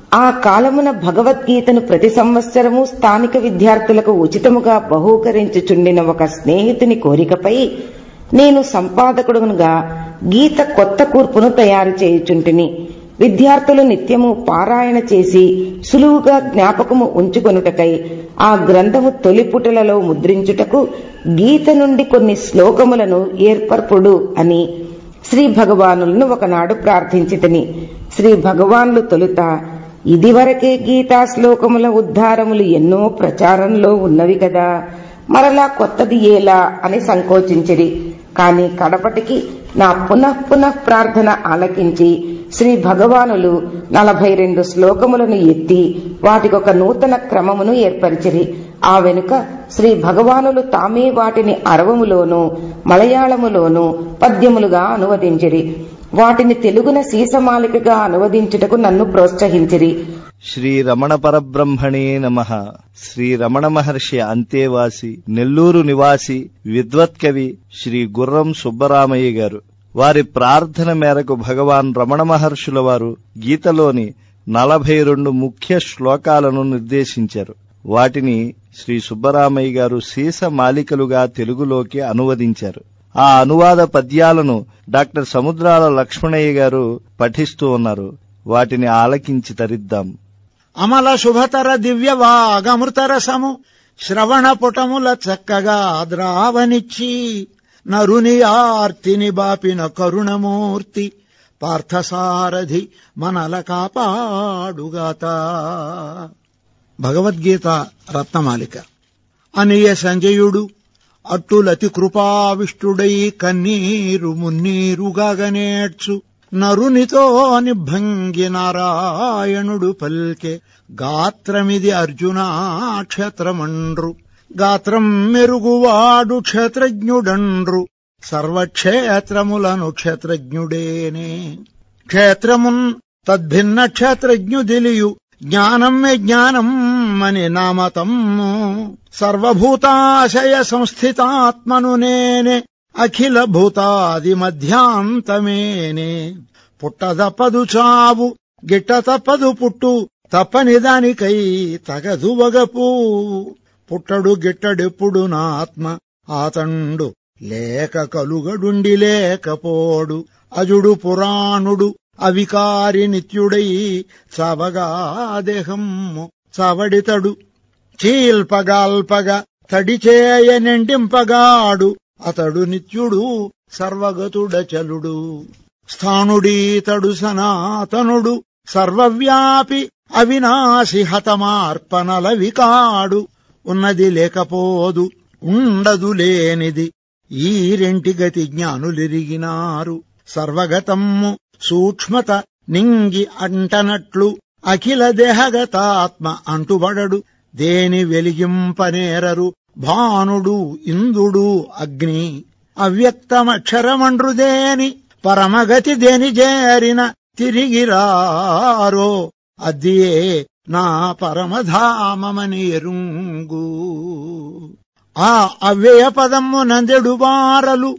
ఆ కాలమున భగవద్గీతను ప్రతి సంవత్సరము స్థానిక విద్యార్థులకు ఉచితముగా బహూకరించుచుండిన ఒక స్నేహితుని కోరికపై నేను సంపాదకుడుగా గీత కొత్త కూర్పును తయారు చేయుచుంటిని విద్యార్థులు నిత్యము పారాయణ చేసి సులువుగా జ్ఞాపకము ఉంచుకొనుటకై ఆ గ్రంథము తొలిపుటలలో ముద్రించుటకు గీత నుండి కొన్ని శ్లోకములను ఏర్పర్పుడు అని శ్రీ భగవానులను ఒకనాడు ప్రార్థించితిని శ్రీ భగవాన్లు తొలుత ఇదివరకే గీతా శ్లోకముల ఉద్ధారములు ఎన్నో ప్రచారంలో ఉన్నవి కదా మరలా కొత్తది ఏలా అని సంకోచించిరి కాని కడపటికి నా పునః పునః ప్రార్థన ఆలకించి శ్రీ భగవానులు నలభై రెండు శ్లోకములను ఎత్తి వాటికొక నూతన క్రమమును ఏర్పరిచిరి ఆ వెనుక శ్రీ భగవానులు తామే వాటిని అరవములోను మలయాళములోను పద్యములుగా అనువదించిరి వాటిని తెలుగున సీసమాలికగా అనువదించుటకు నన్ను ప్రోత్సహించిరి శ్రీ రమణ పరబ్రహ్మణే నమ శ్రీ రమణ మహర్షి అంతేవాసి నెల్లూరు నివాసి విద్వత్కవి శ్రీ గుర్రం సుబ్బరామయ్య గారు వారి ప్రార్థన మేరకు భగవాన్ రమణ మహర్షుల వారు గీతలోని నలభై రెండు ముఖ్య శ్లోకాలను నిర్దేశించారు వాటిని శ్రీ సుబ్బరామయ్య గారు సీస మాలికలుగా తెలుగులోకి అనువదించారు ఆ అనువాద పద్యాలను డాక్టర్ సముద్రాల లక్ష్మణయ్య గారు పఠిస్తూ ఉన్నారు వాటిని ఆలకించి తరిద్దాం అమల శుభతర దివ్య వాగమృతరసము శ్రవణ పుటముల చక్కగా ద్రావనిచ్చి నరుని ఆర్తిని బాపిన కరుణమూర్తి పార్థసారథి మనల కాపాడుగాత భగవద్గీత రత్నమాలిక అనియ సంజయుడు అట్టులతి కృపావిష్టుడై కన్నీరు మున్నీరుగాగనేడ్చు నరునితో నిభంగి నారాయణుడు పల్కె గాత్రమిది అర్జునా క్షేత్రమండ్రు గాత్రం మెరుగువాడు క్షేత్రజ్ఞుడండ్రు సర్వక్షేత్రములను క్షేత్రజ్ఞుడేనే క్షేత్రమున్ తద్భిన్న క్షేత్రజ్ఞుదిలియు జ్ఞానమ్మె జ్ఞానం అని నామతమ్ము సర్వభూతాశయ సంస్థితాత్మను నేనే అఖిల భూతాది మధ్యాంతమేనే పుట్టదప్పదు చావు గిట్ట తప్పదు పుట్టు తప్పని దానికై తగదు వగపు పుట్టడు గిట్టడెప్పుడు నా ఆత్మ ఆతండు లేక కలుగడుండి లేకపోడు అజుడు పురాణుడు అవికారి నిత్యుడై చవగా దేహము చవడితడు చీల్పగాల్పగా తడిచేయ నిండింపగాడు అతడు నిత్యుడు సర్వగతుడచలుడు స్థానుడీతడు సనాతనుడు సర్వవ్యాపి అవినాశి హతమార్పణల వికాడు ఉన్నది లేకపోదు ఉండదు లేనిది ఈ రెంటి గతి జ్ఞానులిరిగినారు సర్వగతమ్ము సూక్ష్మత నింగి అంటనట్లు అఖిల దేహగతాత్మ అంటుబడడు దేని వెలిగింపనేరరు భానుడు ఇందుడు అగ్ని అవ్యక్తమక్షరమండ్రుదేని పరమగతి దేని చేరిన తిరిగిరారో అద్దియే నా పరమధామమని ఎరుంగు ఆ అవ్యయ పదమ్ము నందెడు బారలు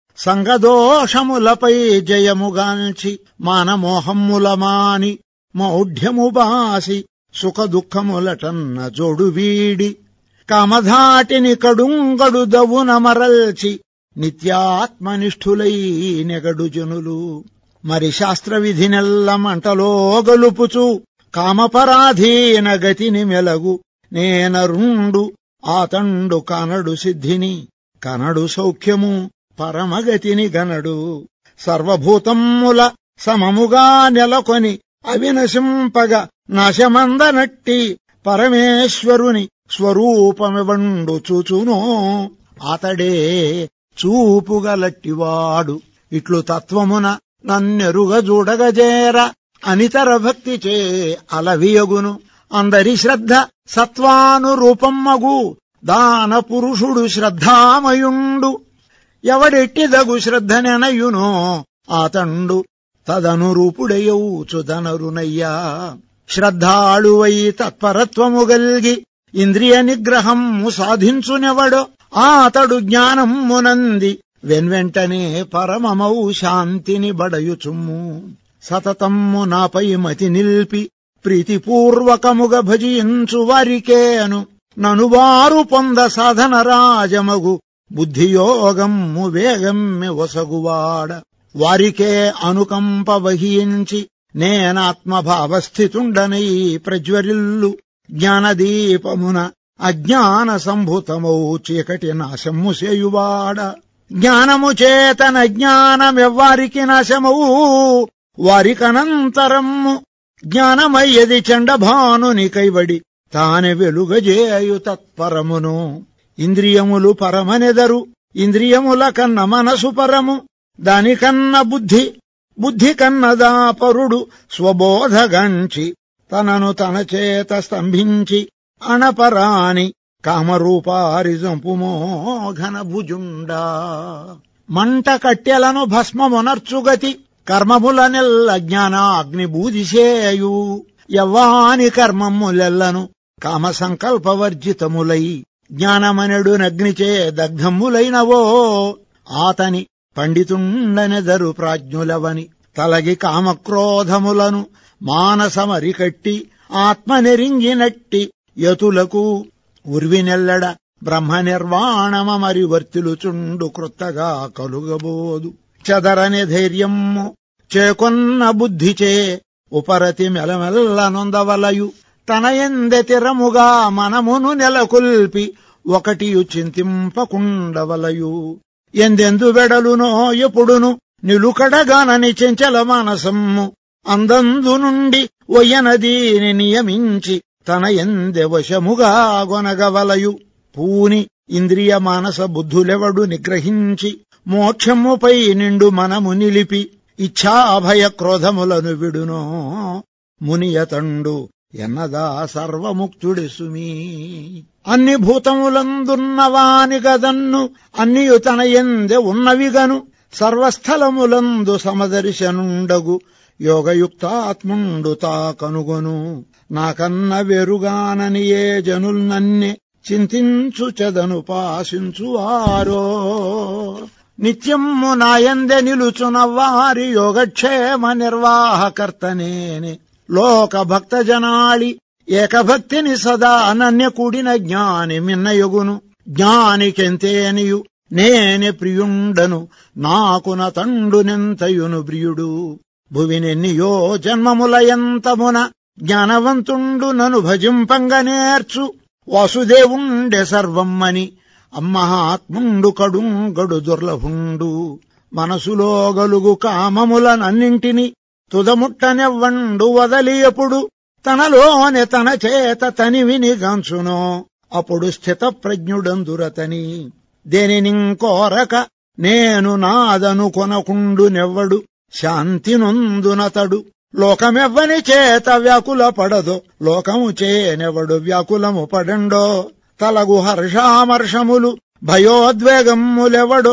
సంగదోషములపై జయముగాల్చి మానమోహమ్ముల మాని మౌఢ్యము బాసి సుఖ దుఃఖములటన్న జోడు వీడి కామధాటిని కడుంగడు దవున మరల్చి నిత్యాత్మనిష్ఠులై నెగడు జనులు మరి శాస్త్ర విధినెల్ల మంటలో గలుపుచు కామపరాధీన గతిని మెలగు నేనరుండు ఆతండు కనడు సిద్ధిని కనడు సౌఖ్యము పరమగతిని గనడు సర్వభూతమ్ముల సమముగా నెలకొని అవినశింపగ నాశమందనట్టి పరమేశ్వరుని స్వరూపమివండు చూచునో అతడే చూపుగలట్టివాడు ఇట్లు తత్వమున నన్నెరుగ చూడగజేర అనితర భక్తి చే అలవియగును అందరి శ్రద్ధ సత్వానురూపమ్మగు దాన పురుషుడు శ్రద్ధామయుండు ఎవడెట్టిదగు శ్రద్ధనెనయునో ఆతండు తదనురూపుడయౌచుదనరునయ్యా శ్రద్ధాళువై తత్పరత్వము గల్గి ఇంద్రియ నిగ్రహము సాధించునెవడో ఆతడు జ్ఞానమ్మునంది వెన్వెంటనే పరమమౌ శాంతిని బడయుచుమ్ము సతతమ్ము నాపై మతి నిల్పి ప్రీతిపూర్వకముగ భజించు వారికేను నను వారు పొంద సాధన రాజమగు బుద్ధియోగమ్ము వేగమ్మె ఒసగువాడ వారికే అనుకంప వహించి నేనాత్మభావస్థితుండనై ప్రజ్వరిల్లు జ్ఞానదీపమున అజ్ఞాన సంభూతమౌ చీకటి నాశము చేయువాడ జ్ఞానము చేతన జ్ఞానమెవ్వారికి నాశమవు వారికనంతరము జ్ఞానమయ్యది చండభానుని కైవడి తానే వెలుగజేయు తత్పరమును ఇంద్రియములు పరమనెదరు ఇంద్రియముల కన్న మనసు పరము దానికన్న బుద్ధి బుద్ధి కన్నదా పరుడు స్వబోధగంచి తనను తన చేత స్తంభించి అణపరాని కామరూపారి జంపుమో ఘనభుజుండా మంట కట్టెలను భస్మమునర్చుగతి కర్మములనెల్ల జ్ఞానాగ్ని బూదిసేయు యవ్వాని కర్మములెల్లను కామ సంకల్పవర్జితములై జ్ఞానమనడు నగ్నిచే దగ్ధములైనవో ఆతని పండితుండనెదరు ప్రాజ్ఞులవని తలగి కామక్రోధములను మానసమరికట్టి ఆత్మనెరింగినట్టి యతులకు ఉర్వినెల్లడ బ్రహ్మ నిర్వాణమరి వర్తిలుచుండు క్రొత్తగా కలుగబోదు చదరని ధైర్యము చేకొన్న బుద్ధిచే ఉపరతి మెలమెల్ల నొందవలయు తన ఎందె తిరముగా మనమును నెలకొల్పి ఒకటియు చింతింపకుండవలయు ఎందెందు వెడలునో ఎప్పుడును నిలుకడగానని చెంచల మానసమ్ము అందందు నుండి ఒయ్యనదీని నియమించి తన ఎందె వశముగా గొనగవలయు పూని ఇంద్రియ మానస బుద్ధులెవడు నిగ్రహించి మోక్షముపై నిండు మనము నిలిపి ఇచ్ఛాభయ క్రోధములను విడునో మునియతండు ఎన్నదా సర్వముక్తుడి సుమీ అన్ని భూతములందున్నవాని గదన్ను అన్నియు తన ఎందె ఉన్నవిగను సర్వస్థలములందు సమదర్శనుండగు యోగయుక్తాత్ముండు తా కనుగొను నాకన్న వెరుగానని ఏ జనుల్నన్నే చింతించు చెదను పాసించువారో నిత్యము నాయందె నిలుచున వారి యోగక్షేమ నిర్వాహకర్తనేనే లోక భక్త జనాళి ఏకభక్తిని సదా అనన్య కూడిన జ్ఞాని మిన్నయొగును జ్ఞానికెంతేనియు నేనే ప్రియుండను నాకున తండునెంతయును ప్రియుడు భువినెన్నియో జన్మముల ఎంతమున జ్ఞానవంతుండు నను భజింపంగ నేర్చు వాసుదేవుండె సర్వమ్మని అమ్మహాత్ముండు కడుంగడు దుర్లభుండు మనసులో గలుగు కామములనన్నింటిని తుదముట్టనెవ్వండు వదలియపుడు తనలోనే తన చేత తనివిని గంచునో అప్పుడు స్థిత ప్రజ్ఞుడందురతని దేనినింకోరక నేను నాదను కొనకుండునెవ్వడు శాంతి నొందునతడు లోకమెవ్వని చేత వ్యాకుల పడదో లోకము చేనెవడు వ్యాకులము పడండో తలగు హర్షామర్షములు భయోద్వేగములెవడో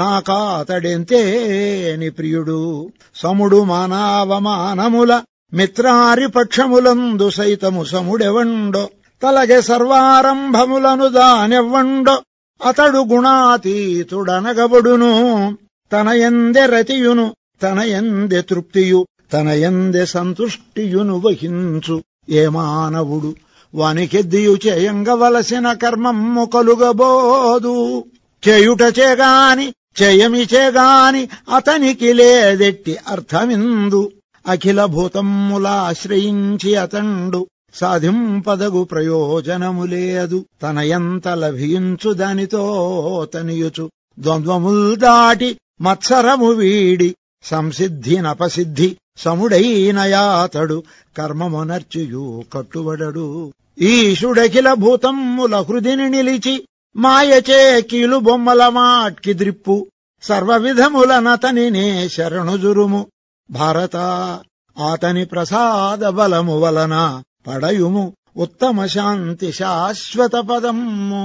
నాకాతడెంతేని ప్రియుడు సముడు మానవమానముల మిత్రారి పక్షములందు సైతము సముడెవండో తలగే సర్వారంభములను దానెవ్వండో అతడు గుణాతీతుడనగబడును తన ఎందె రతియును తన ఎందె తృప్తియు తన ఎందె సంతుష్టియును వహించు ఏ మానవుడు వానికెద్దియు చేయంగవలసిన కర్మమ్ము కలుగబోదు చేయుట చేగాని చేయమి చేగాని అతనికి లేదెట్టి అర్థమిందు అఖిల భూతమ్ములాశ్రయించి అతండు సాధింపదగు ప్రయోజనము లేదు తన ఎంత లభించు దానితో తనియుచు ద్వంద్వముల్ దాటి మత్సరము వీడి సంసిద్ధి నపసిద్ధి సముడైన యాతడు కర్మమునర్చియు కట్టుబడడు ఈశుడఖిల భూతమ్ముల హృదిని నిలిచి మాయచే కీలు బొమ్మల మాట్కి ద్రిప్పు సర్వవిధములనతనినే శరణుజురుము భారత ఆతని ప్రసాద బలము వలన పడయుము ఉత్తమ శాంతి శాశ్వత పదమ్ము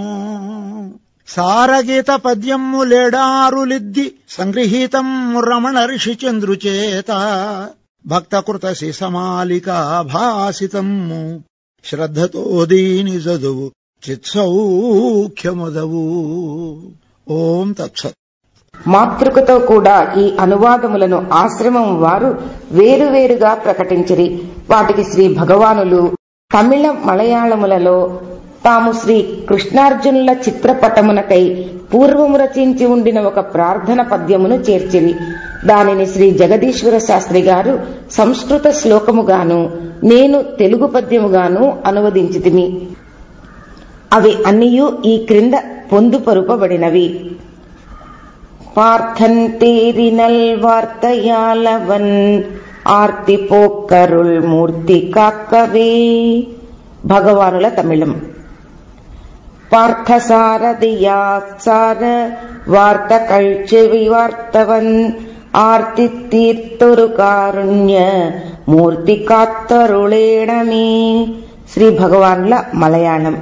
సారగీత పద్యమ్ము లేడారులిద్ది సంగృహీతం రమణ ఋషి చంద్రుచేత భక్తకృత శిసమాలికా భాసితమ్ము శ్రద్ధతో దీని చదువు చిత్సౌఖ్యముదవు ఓం తత్సత్ మాతృకతో కూడా ఈ అనువాదములను ఆశ్రమం వారు వేరువేరుగా ప్రకటించిరి వాటికి శ్రీ భగవానులు తమిళ మలయాళములలో తాము శ్రీ కృష్ణార్జునుల చిత్రపటమునకై పూర్వము రచించి ఉండిన ఒక ప్రార్థన పద్యమును చేర్చిరి దానిని శ్రీ జగదీశ్వర శాస్త్రి గారు సంస్కృత శ్లోకముగాను నేను తెలుగు పద్యముగాను అనువదించితిమి అవి అన్నియు ఈ క్రింద పొందుపరుపబడినవి பார்த்தந்தேரினல் வார்த்தையாலவன் ఆర్తి పోక్కరుల్ మూర్తి కాక్కవే భగవానుల తమిళం పార్థసారథియాసార వార్త కల్చెవి వార్తవన్ ఆర్తి తీర్థొరు కారుణ్య మూర్తి కాత్తరుళేణమే శ్రీ భగవానుల మలయాళం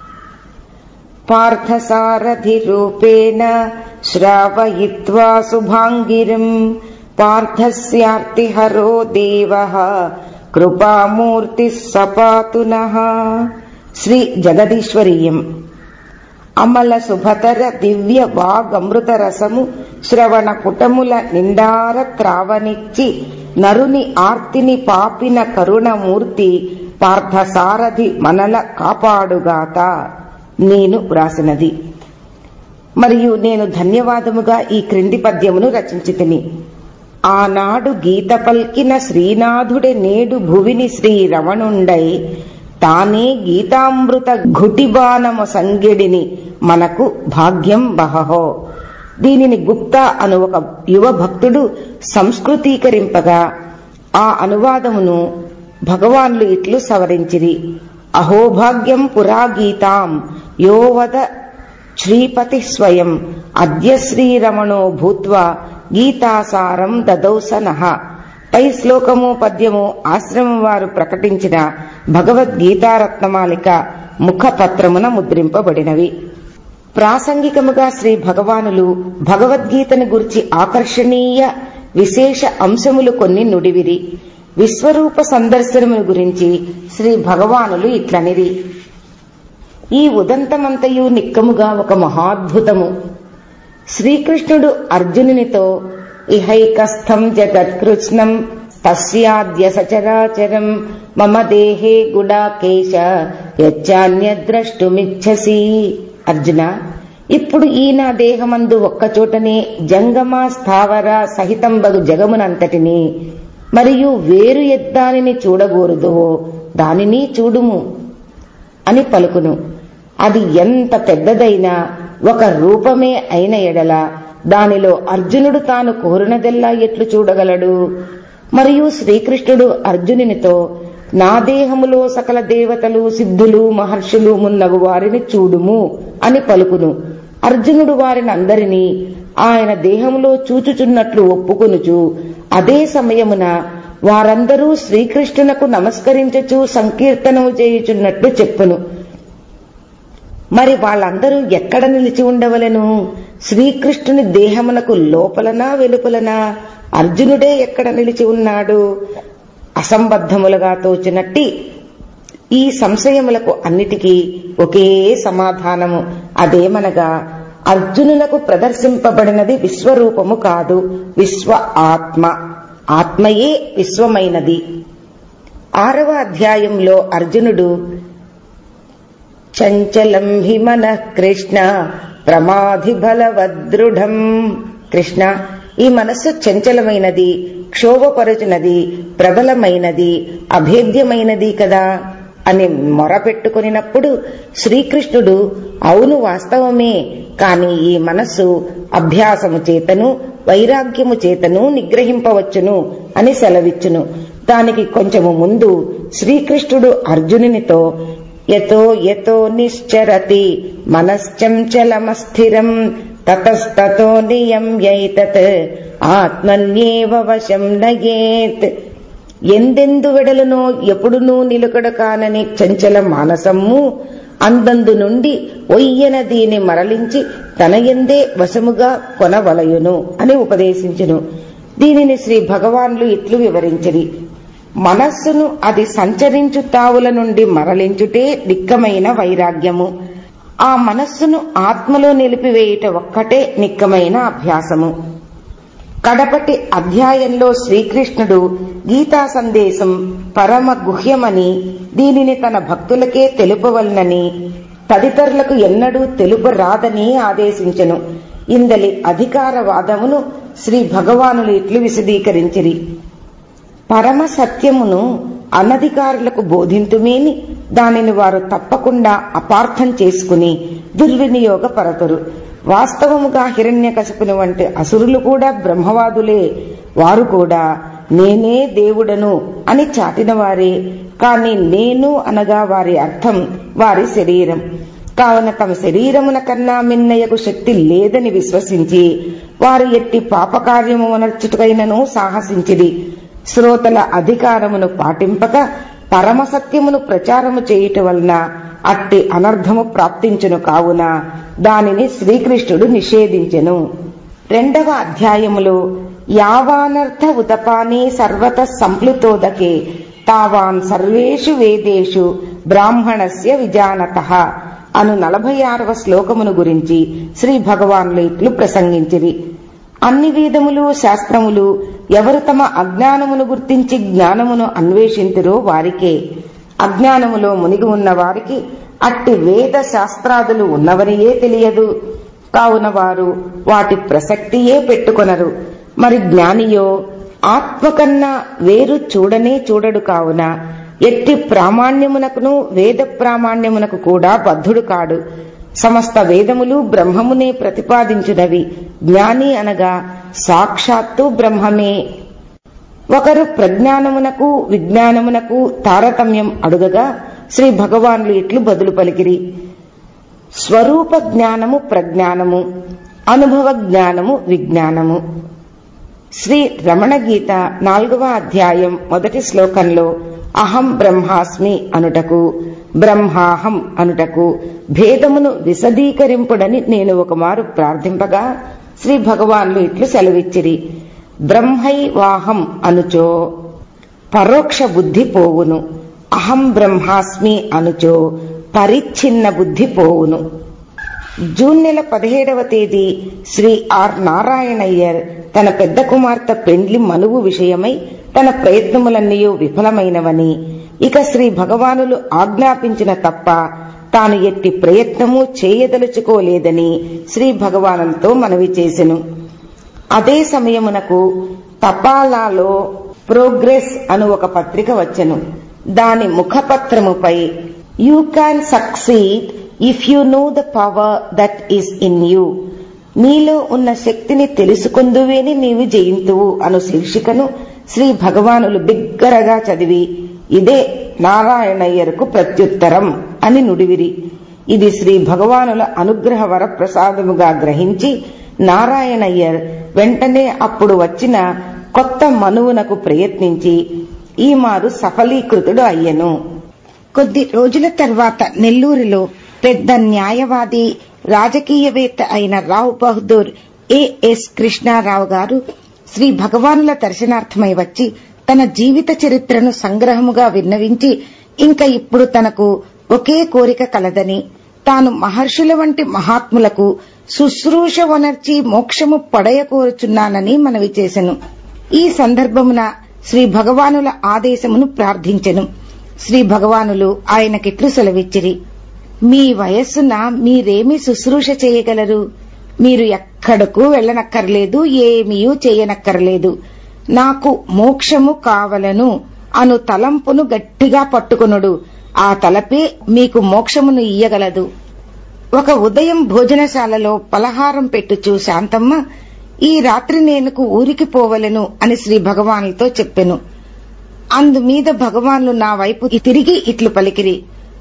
పార్థసారథిరూపేణ శ్రావయిత్వా శుభాంగిరిం పార్థస్యార్తిహరో దేవః కృపామూర్తి సపాతు శ్రీ జగదీశ్వరీయం అమల శుభతర దివ్య వాగమృత రసము శ్రవణ పుటముల నిండార త్రావనిచ్చి నరుని ఆర్తిని పాపిన కరుణమూర్తి పార్థసారథి మనల కాపాడుగాత నేను వ్రాసినది మరియు నేను ధన్యవాదముగా ఈ క్రింది పద్యమును రచించితిని ఆనాడు గీత పల్కిన శ్రీనాథుడే నేడు భువిని శ్రీ రమణుండై తానే గీతామృత ఘుటిబాణము సంగిడిని మనకు భాగ్యం బహహో దీనిని గుప్తా అను ఒక యువ భక్తుడు సంస్కృతీకరింపగా ఆ అనువాదమును భగవాన్లు ఇట్లు సవరించిరి అహోభాగ్యం పురా గీతాం యోవద శ్రీపతి స్వయం అద్య శ్రీరమణో భూత్వా గీతాసారం దదౌసనః పై శ్లోకము పద్యము ఆశ్రమం వారు ప్రకటించిన భగవద్గీతారత్నమాలిక ముఖపత్రమున ముద్రింపబడినవి ప్రాసంగికముగా శ్రీ భగవానులు భగవద్గీతను గురించి ఆకర్షణీయ విశేష అంశములు కొన్ని నుడివిరి విశ్వరూప సందర్శనమును గురించి శ్రీ భగవానులు ఇట్లనిది ఈ ఉదంతమంతయు నిక్కముగా ఒక మహాద్భుతము శ్రీకృష్ణుడు అర్జునునితో ఇహైకస్థం జగత్కృష్ణం తస్యాద్య సచరాచరం మమ దేహే గుడాకేశ యచ్చాన్యద్రష్టుమిచ్చసి అర్జున ఇప్పుడు ఈ నా దేహమందు ఒక్కచోటనే జంగమ స్థావర సహితంబగు జగమునంతటిని మరియు వేరు ఎద్దానిని చూడగోరుదో దానిని చూడుము అని పలుకును అది ఎంత పెద్దదైనా ఒక రూపమే అయిన ఎడల దానిలో అర్జునుడు తాను కోరినదెల్లా ఎట్లు చూడగలడు మరియు శ్రీకృష్ణుడు అర్జునునితో నా దేహములో సకల దేవతలు సిద్ధులు మహర్షులు మున్నగు వారిని చూడుము అని పలుకును అర్జునుడు వారిని అందరినీ ఆయన దేహములో చూచుచున్నట్లు ఒప్పుకొనుచు అదే సమయమున వారందరూ శ్రీకృష్ణునకు నమస్కరించచు సంకీర్తనము చేయుచున్నట్లు చెప్పును మరి వాళ్ళందరూ ఎక్కడ నిలిచి ఉండవలెను శ్రీకృష్ణుని దేహమునకు లోపలనా వెలుపలనా అర్జునుడే ఎక్కడ నిలిచి ఉన్నాడు అసంబద్ధములుగా తోచినట్టి ఈ సంశయములకు అన్నిటికీ ఒకే సమాధానము అదేమనగా అర్జునులకు ప్రదర్శింపబడినది విశ్వరూపము కాదు విశ్వ ఆత్మ ఆత్మయే విశ్వమైనది ఆరవ అధ్యాయంలో అర్జునుడు చంచలం హి మన కృష్ణ ప్రమాధి బలవదృఢం కృష్ణ ఈ మనస్సు చంచలమైనది క్షోభపరుచినది ప్రబలమైనది అభేద్యమైనది కదా అని మొరపెట్టుకునినప్పుడు శ్రీకృష్ణుడు అవును వాస్తవమే కాని ఈ మనస్సు అభ్యాసము చేతను వైరాగ్యము చేతను నిగ్రహింపవచ్చును అని సెలవిచ్చును దానికి కొంచెము ముందు శ్రీకృష్ణుడు అర్జునునితో యతో యతో నిశ్చరతి మనశ్చంచలమస్థిరం తతస్తతో నియమ్యైతత్ ఆత్మన్యేవ వశం నయేత్ ఎందెందు వెడలునో ఎప్పుడునూ నిలుకడ కానని చంచల మానసమ్ము అందందు నుండి ఒయ్యన దీని మరలించి తన ఎందే వశముగా కొనవలయును అని ఉపదేశించును దీనిని శ్రీ భగవాన్లు ఇట్లు వివరించిరి మనస్సును అది సంచరించు తావుల నుండి మరలించుటే దిక్కమైన వైరాగ్యము ఆ మనస్సును ఆత్మలో నిలిపివేయుట ఒక్కటే నిక్కమైన అభ్యాసము కడపటి అధ్యాయంలో శ్రీకృష్ణుడు గీతా సందేశం పరమ గుహ్యమని దీనిని తన భక్తులకే తెలుపవలనని తదితరులకు ఎన్నడూ తెలుపరాదని ఆదేశించెను ఇందలి అధికారవాదమును శ్రీ భగవానులు ఇట్లు విశదీకరించిరి పరమ సత్యమును అనధికారులకు బోధింతుమేని దానిని వారు తప్పకుండా అపార్థం చేసుకుని దుర్వినియోగపరతురు వాస్తవముగా హిరణ్యకశపుని వంటి అసురులు కూడా బ్రహ్మవాదులే వారు కూడా నేనే దేవుడను అని చాటిన వారే కాని నేను అనగా వారి అర్థం వారి శరీరం కావున తమ శరీరమున కన్నా మిన్నయకు శక్తి లేదని విశ్వసించి వారు ఎట్టి పాపకార్యము అనర్చుటకైనను సాహసించిది శ్రోతల అధికారమును పాటింపక పరమసత్యమును ప్రచారము చేయుట వలన అట్టి అనర్థము ప్రాప్తించును కావున దానిని శ్రీకృష్ణుడు నిషేధించెను రెండవ అధ్యాయములో యావానర్థ ఉతపానే సర్వత సంప్లుతోదకే తావాన్ సర్వేషు వేదేషు బ్రాహ్మణస్య విజానత అను నలభై ఆరవ శ్లోకమును గురించి శ్రీ భగవానులు ఇట్లు ప్రసంగించిరి అన్ని వేదములు శాస్త్రములు ఎవరు తమ అజ్ఞానమును గుర్తించి జ్ఞానమును అన్వేషింతురో వారికే అజ్ఞానములో మునిగి ఉన్న వారికి అట్టి వేద శాస్త్రాదులు ఉన్నవనియే తెలియదు కావున వారు వాటి ప్రసక్తియే పెట్టుకొనరు మరి జ్ఞానియో ఆత్మ కన్నా వేరు చూడనే చూడడు కావున ఎట్టి ప్రామాణ్యమునకును వేద ప్రామాణ్యమునకు కూడా బద్ధుడు కాడు సమస్త వేదములు బ్రహ్మమునే ప్రతిపాదించునవి జ్ఞాని అనగా సాక్షాత్తు బ్రహ్మమే ఒకరు ప్రజ్ఞానమునకు విజ్ఞానమునకు తారతమ్యం అడుగగా శ్రీ భగవాన్లు ఇట్లు బదులు పలికిరి స్వరూప జ్ఞానము ప్రజ్ఞానము అనుభవ జ్ఞానము విజ్ఞానము శ్రీ రమణ గీత నాలుగవ అధ్యాయం మొదటి శ్లోకంలో అహం బ్రహ్మాస్మి అనుటకు బ్రహ్మాహం అనుటకు భేదమును విశదీకరింపుడని నేను ఒకమారు ప్రార్థింపగా శ్రీ భగవాన్లు ఇట్లు సెలవిచ్చిరి బ్రహ్మై వాహం అనుచో పరోక్ష బుద్ధి పోవును అహం బ్రహ్మాస్మి అనుచో పరిచ్ఛిన్న బుద్ధి పోవును జూన్ నెల పదిహేడవ తేదీ శ్రీ ఆర్ నారాయణయ్యర్ తన పెద్ద కుమార్తె పెండ్లి మనువు విషయమై తన ప్రయత్నములన్నీ విఫలమైనవని ఇక శ్రీ భగవానులు ఆజ్ఞాపించిన తప్ప తాను ఎట్టి ప్రయత్నము చేయదలుచుకోలేదని శ్రీ భగవానులతో మనవి చేసెను అదే సమయమునకు తపాలాలో ప్రోగ్రెస్ అను ఒక పత్రిక వచ్చెను దాని ముఖపత్రముపై you can succeed if you know the power that is in you నీలో ఉన్న శక్తిని తెలుసుకుందువేని నీవు జయింతువు అను శీర్షికను శ్రీ భగవానులు బిగ్గరగా చదివి ఇదే నారాయణయ్యరకు ప్రత్యుత్తరం అని నుడివిరి ఇది శ్రీ భగవానుల అనుగ్రహ వరప్రసాదముగా గ్రహించి నారాయణయ్యర్ వెంటనే అప్పుడు వచ్చిన కొత్త మనువునకు ప్రయత్నించి ఈ మారు సఫలీకృతుడు అయ్యెను కొద్ది రోజుల తర్వాత నెల్లూరులో పెద్ద న్యాయవాది రాజకీయవేత్త అయిన రావు బహదూర్ ఏఎస్ కృష్ణారావు గారు శ్రీ భగవానుల దర్శనార్థమై వచ్చి తన జీవిత చరిత్రను సంగ్రహముగా విన్నవించి ఇంకా ఇప్పుడు తనకు ఒకే కోరిక కలదని తాను మహర్షుల వంటి మహాత్ములకు శుశ్రూష వనర్చి మోక్షము పడయ కోరుచున్నానని మనవి చేసెను ఈ సందర్భమున శ్రీ భగవానుల ఆదేశమును ప్రార్థించెను శ్రీ భగవానులు ఆయనకిట్లు సెలవిచ్చిరి మీ వయస్సున మీరేమి శుశ్రూష చేయగలరు మీరు ఎక్కడకు వెళ్ళనక్కర్లేదు ఏమీయూ చేయనక్కర్లేదు నాకు మోక్షము కావలను అను తలంపును గట్టిగా పట్టుకొనుడు ఆ తలపే మీకు మోక్షమును ఇయ్యగలదు ఒక ఉదయం భోజనశాలలో పలహారం పెట్టుచు శాంతమ్మ ఈ రాత్రి నేనుకు ఊరికి పోవలను అని శ్రీ భగవానులతో చెప్పెను అందుమీద భగవాన్లు నా వైపు తిరిగి ఇట్లు పలికిరి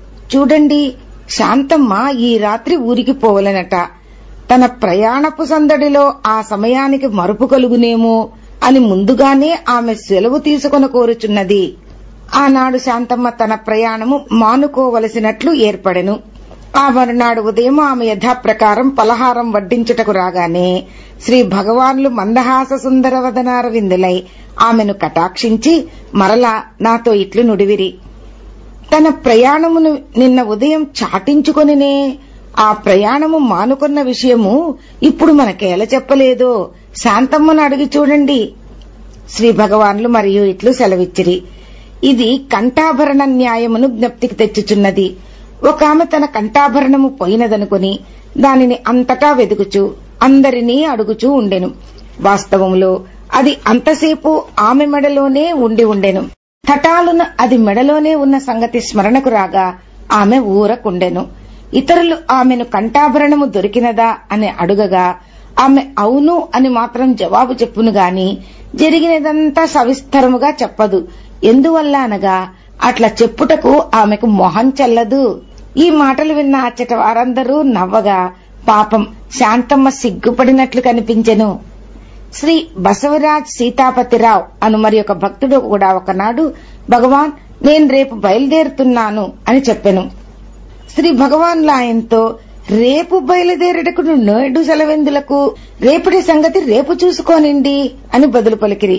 చూడండి శాంతమ్మ ఈ రాత్రి ఊరికి పోవలనట తన ప్రయాణపు సందడిలో ఆ సమయానికి మరుపు కలుగునేమో అని ముందుగానే ఆమె సెలవు తీసుకొన కోరుచున్నది ఆనాడు శాంతమ్మ తన ప్రయాణము మానుకోవలసినట్లు ఏర్పడెను ఆ మరునాడు ఉదయం ఆమె యథాప్రకారం పలహారం వడ్డించుటకు రాగానే శ్రీ భగవాన్లు మందహాస సుందర వదనార విందులై ఆమెను కటాక్షించి మరలా నాతో ఇట్లు నుడివిరి తన ప్రయాణమును నిన్న ఉదయం చాటించుకొనినే ఆ ప్రయాణము మానుకున్న విషయము ఇప్పుడు మనకేల చెప్పలేదో శాంతమ్మను అడిగి చూడండి శ్రీ భగవాన్లు మరియు ఇట్లు సెలవిచ్చిరి ఇది కంఠాభరణ న్యాయమును జ్ఞప్తికి తెచ్చుచున్నది ఒక ఆమె తన కంఠాభరణము పోయినదనుకుని దానిని అంతటా వెదుకుచు అందరినీ అడుగుచూ ఉండెను వాస్తవములో అది అంతసేపు ఆమె మెడలోనే ఉండి ఉండెను హఠాలున అది మెడలోనే ఉన్న సంగతి స్మరణకు రాగా ఆమె ఊరకుండెను ఇతరులు ఆమెను కంఠాభరణము దొరికినదా అని అడుగగా ఆమె అవును అని మాత్రం జవాబు చెప్పును గాని జరిగినదంతా సవిస్తరముగా చెప్పదు ఎందువల్ల అనగా అట్లా చెప్పుటకు ఆమెకు మొహం చెల్లదు ఈ మాటలు విన్న అచ్చట వారందరూ నవ్వగా పాపం శాంతమ్మ సిగ్గుపడినట్లు కనిపించెను శ్రీ బసవరాజ్ సీతాపతిరావు అను మరి ఒక భక్తుడు కూడా ఒకనాడు భగవాన్ నేను రేపు బయలుదేరుతున్నాను అని చెప్పెను శ్రీ భగవాన్ ఆయనతో రేపు బయలుదేరటకు నేడు సెలవెందులకు రేపటి సంగతి రేపు చూసుకోనిండి అని బదులు పలికిరి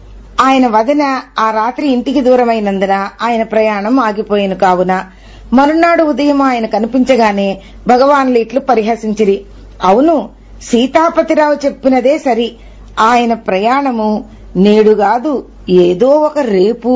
ఆయన వదన ఆ రాత్రి ఇంటికి దూరమైనందున ఆయన ప్రయాణం ఆగిపోయిన కావున మరునాడు ఉదయం ఆయన కనిపించగానే భగవాన్లు ఇట్లు పరిహసించిరి అవును సీతాపతిరావు చెప్పినదే సరి ఆయన ప్రయాణము నేడు కాదు ఏదో ఒక రేపు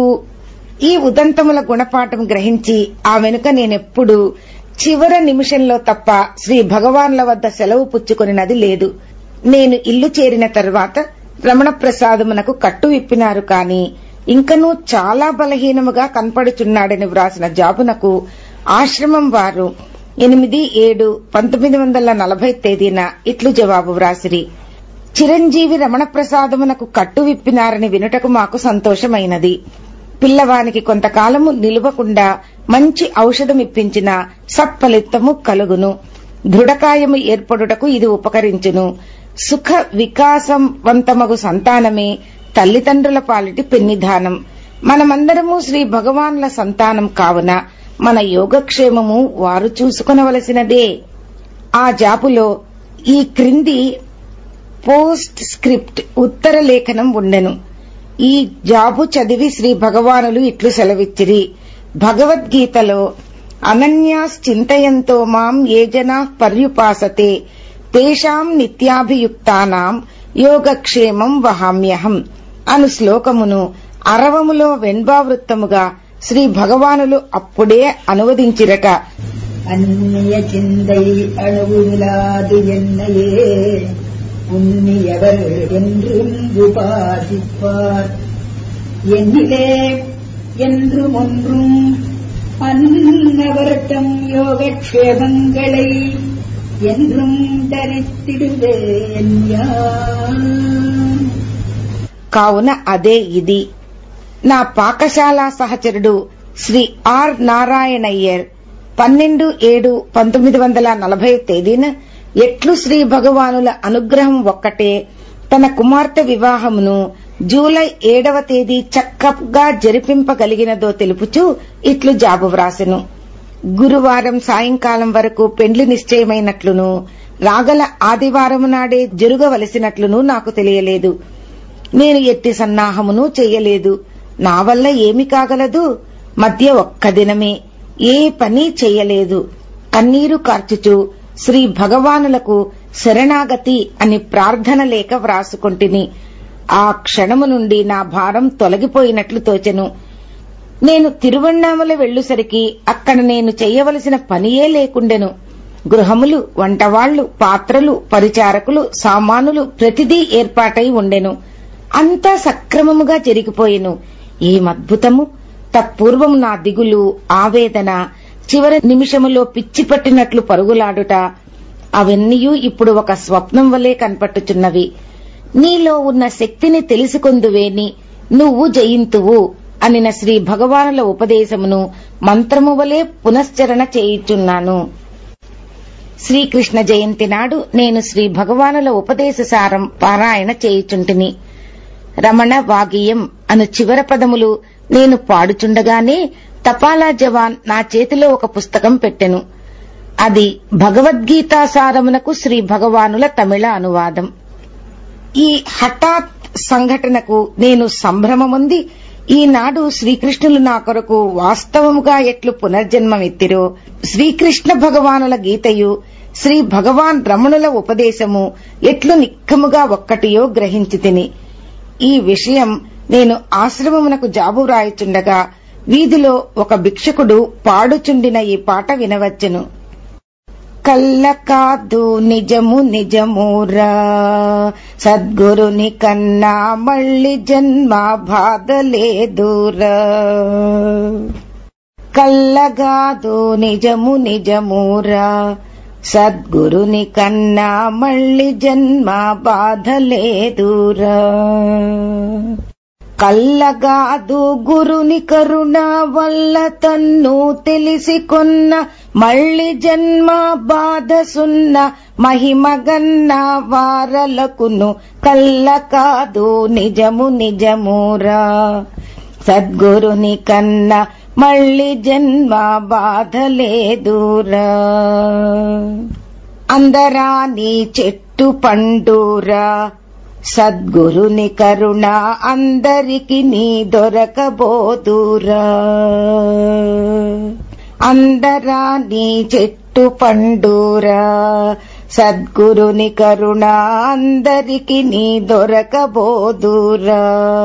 ఈ ఉదంతముల గుణపాఠం గ్రహించి ఆ వెనుక నేనెప్పుడు చివర నిమిషంలో తప్ప శ్రీ భగవాన్ల వద్ద సెలవు పుచ్చుకొనినది లేదు నేను ఇల్లు చేరిన తర్వాత రమణ ప్రసాదమునకు కట్టు విప్పినారు కాని ఇంకనూ చాలా బలహీనముగా కనపడుచున్నాడని వ్రాసిన జాబునకు ఆశ్రమం వారు ఎనిమిది ఏడు పంతొమ్మిది వందల నలభై తేదీన ఇట్లు జవాబు వ్రాసిరి చిరంజీవి రమణ ప్రసాదమునకు కట్టు విప్పినారని వినుటకు మాకు సంతోషమైనది పిల్లవానికి కొంతకాలము నిలువకుండా మంచి ఔషధం ఇప్పించిన సత్ఫలితము కలుగును దృఢకాయము ఏర్పడుటకు ఇది ఉపకరించును సుఖ వికాసవంతమగు సంతానమే తల్లిదండ్రుల పాలిటి పెన్నిధానం మనమందరము శ్రీ భగవాన్ల సంతానం కావున మన యోగక్షేమము వారు చూసుకొనవలసినదే ఆ జాపులో ఈ క్రింది పోస్ట్ స్క్రిప్ట్ ఉత్తర లేఖనం ఉండెను ఈ జాబు చదివి శ్రీ భగవానులు ఇట్లు సెలవిచ్చిరి భగవద్గీతలో అనన్యాశ్చింతయంతో మాం ఏ జనా పర్యుపాసతే తేషాం నిత్యాభియుక్తానాం యోగక్షేమం వహామ్యహం అను శ్లోకమును అరవములో వెన్బావృత్తముగా శ్రీ భగవానులు అప్పుడే అనువదించిరట அந்நிய சிந்தை அணுவிலாது என்னையே உன்னியவர் என்றும் உபாசிப்பார் என்னிலே என்றும் ஒன்றும் அன்னவர்த்தம் யோகக்ஷேமங்களை என்றும் தரித்திடுவேன் யான் కావున అదే ఇది నా పాకశాల సహచరుడు శ్రీ ఆర్ నారాయణయ్యర్ పన్నెండు ఏడు పంతొమ్మిది వందల నలభై తేదీన ఎట్లు శ్రీ భగవానుల అనుగ్రహం ఒక్కటే తన కుమార్తె వివాహమును జూలై ఏడవ తేదీ చక్కగా జరిపింపగలిగినదో తెలుపుచూ ఇట్లు జాబు వ్రాసెను గురువారం సాయంకాలం వరకు పెండ్లి నిశ్చయమైనట్లును రాగల ఆదివారము నాడే జరుగవలసినట్లును నాకు తెలియలేదు నేను ఎట్టి సన్నాహమును చెయ్యలేదు నా వల్ల ఏమి కాగలదు మధ్య ఒక్క దినమే ఏ పని చెయ్యలేదు కన్నీరు కార్చుచు శ్రీ భగవానులకు శరణాగతి అని ప్రార్థన లేక వ్రాసుకొంటిని ఆ క్షణము నుండి నా భారం తొలగిపోయినట్లు తోచెను నేను తిరువణ్ణామల వెళ్లుసరికి అక్కడ నేను చెయ్యవలసిన పనియే లేకుండెను గృహములు వంటవాళ్లు పాత్రలు పరిచారకులు సామానులు ప్రతిదీ ఏర్పాటై ఉండెను అంతా సక్రమముగా జరిగిపోయెను ఏమద్భుతము తత్పూర్వం నా దిగులు ఆవేదన చివరి నిమిషములో పిచ్చి పట్టినట్లు పరుగులాడుట అవన్నీయూ ఇప్పుడు ఒక స్వప్నం వలె కనపట్టుచున్నవి నీలో ఉన్న శక్తిని తెలుసుకొందువేని నువ్వు జయింతువు అనిన శ్రీ భగవానుల ఉపదేశమును మంత్రము వలె పునశ్చరణ చేయుచున్నాను శ్రీకృష్ణ జయంతి నాడు నేను శ్రీ భగవానుల ఉపదేశ సారం పారాయణ చేయుచుంటిని రమణ వాగీయం అను చివర పదములు నేను పాడుచుండగానే తపాలా జవాన్ నా చేతిలో ఒక పుస్తకం పెట్టెను అది భగవద్గీతా సారమునకు శ్రీ భగవానుల తమిళ అనువాదం ఈ హఠాత్ సంఘటనకు నేను సంభ్రమముంది ఈనాడు శ్రీకృష్ణులు నా కొరకు వాస్తవముగా ఎట్లు పునర్జన్మమెత్తిరో శ్రీకృష్ణ భగవానుల గీతయు శ్రీ భగవాన్ రమణుల ఉపదేశము ఎట్లు నిక్కముగా ఒక్కటియో గ్రహించి తిని ఈ విషయం నేను ఆశ్రమమునకు జాబు రాయిచుండగా వీధిలో ఒక భిక్షకుడు పాడుచుండిన ఈ పాట వినవచ్చును కల్ల కాదు నిజము నిజమురా సద్గురుని కన్నా మళ్ళీ జన్మ బాధ లేదురా కల్లగాదు నిజము నిజమురా సద్గురుని కన్నా మళ్ళీ జన్మ బాధ లేదురా కల్లగాదు గురుని కరుణ వల్ల తన్ను తెలిసి కొన్న మళ్ళీ జన్మ బాధ సున్న మహిమగన్న వారలకును కల్ల కాదు నిజము నిజమురా సద్గురుని కన్నా మళ్ళీ జన్మ బాధ లేదురా అందరా నీ చెట్టు పండురా సద్గురుని కరుణ అందరికి నీ దొరకబోదురా అందరా నీ చెట్టు పండురా సద్గురుని కరుణ అందరికి నీ దొరకబోదురా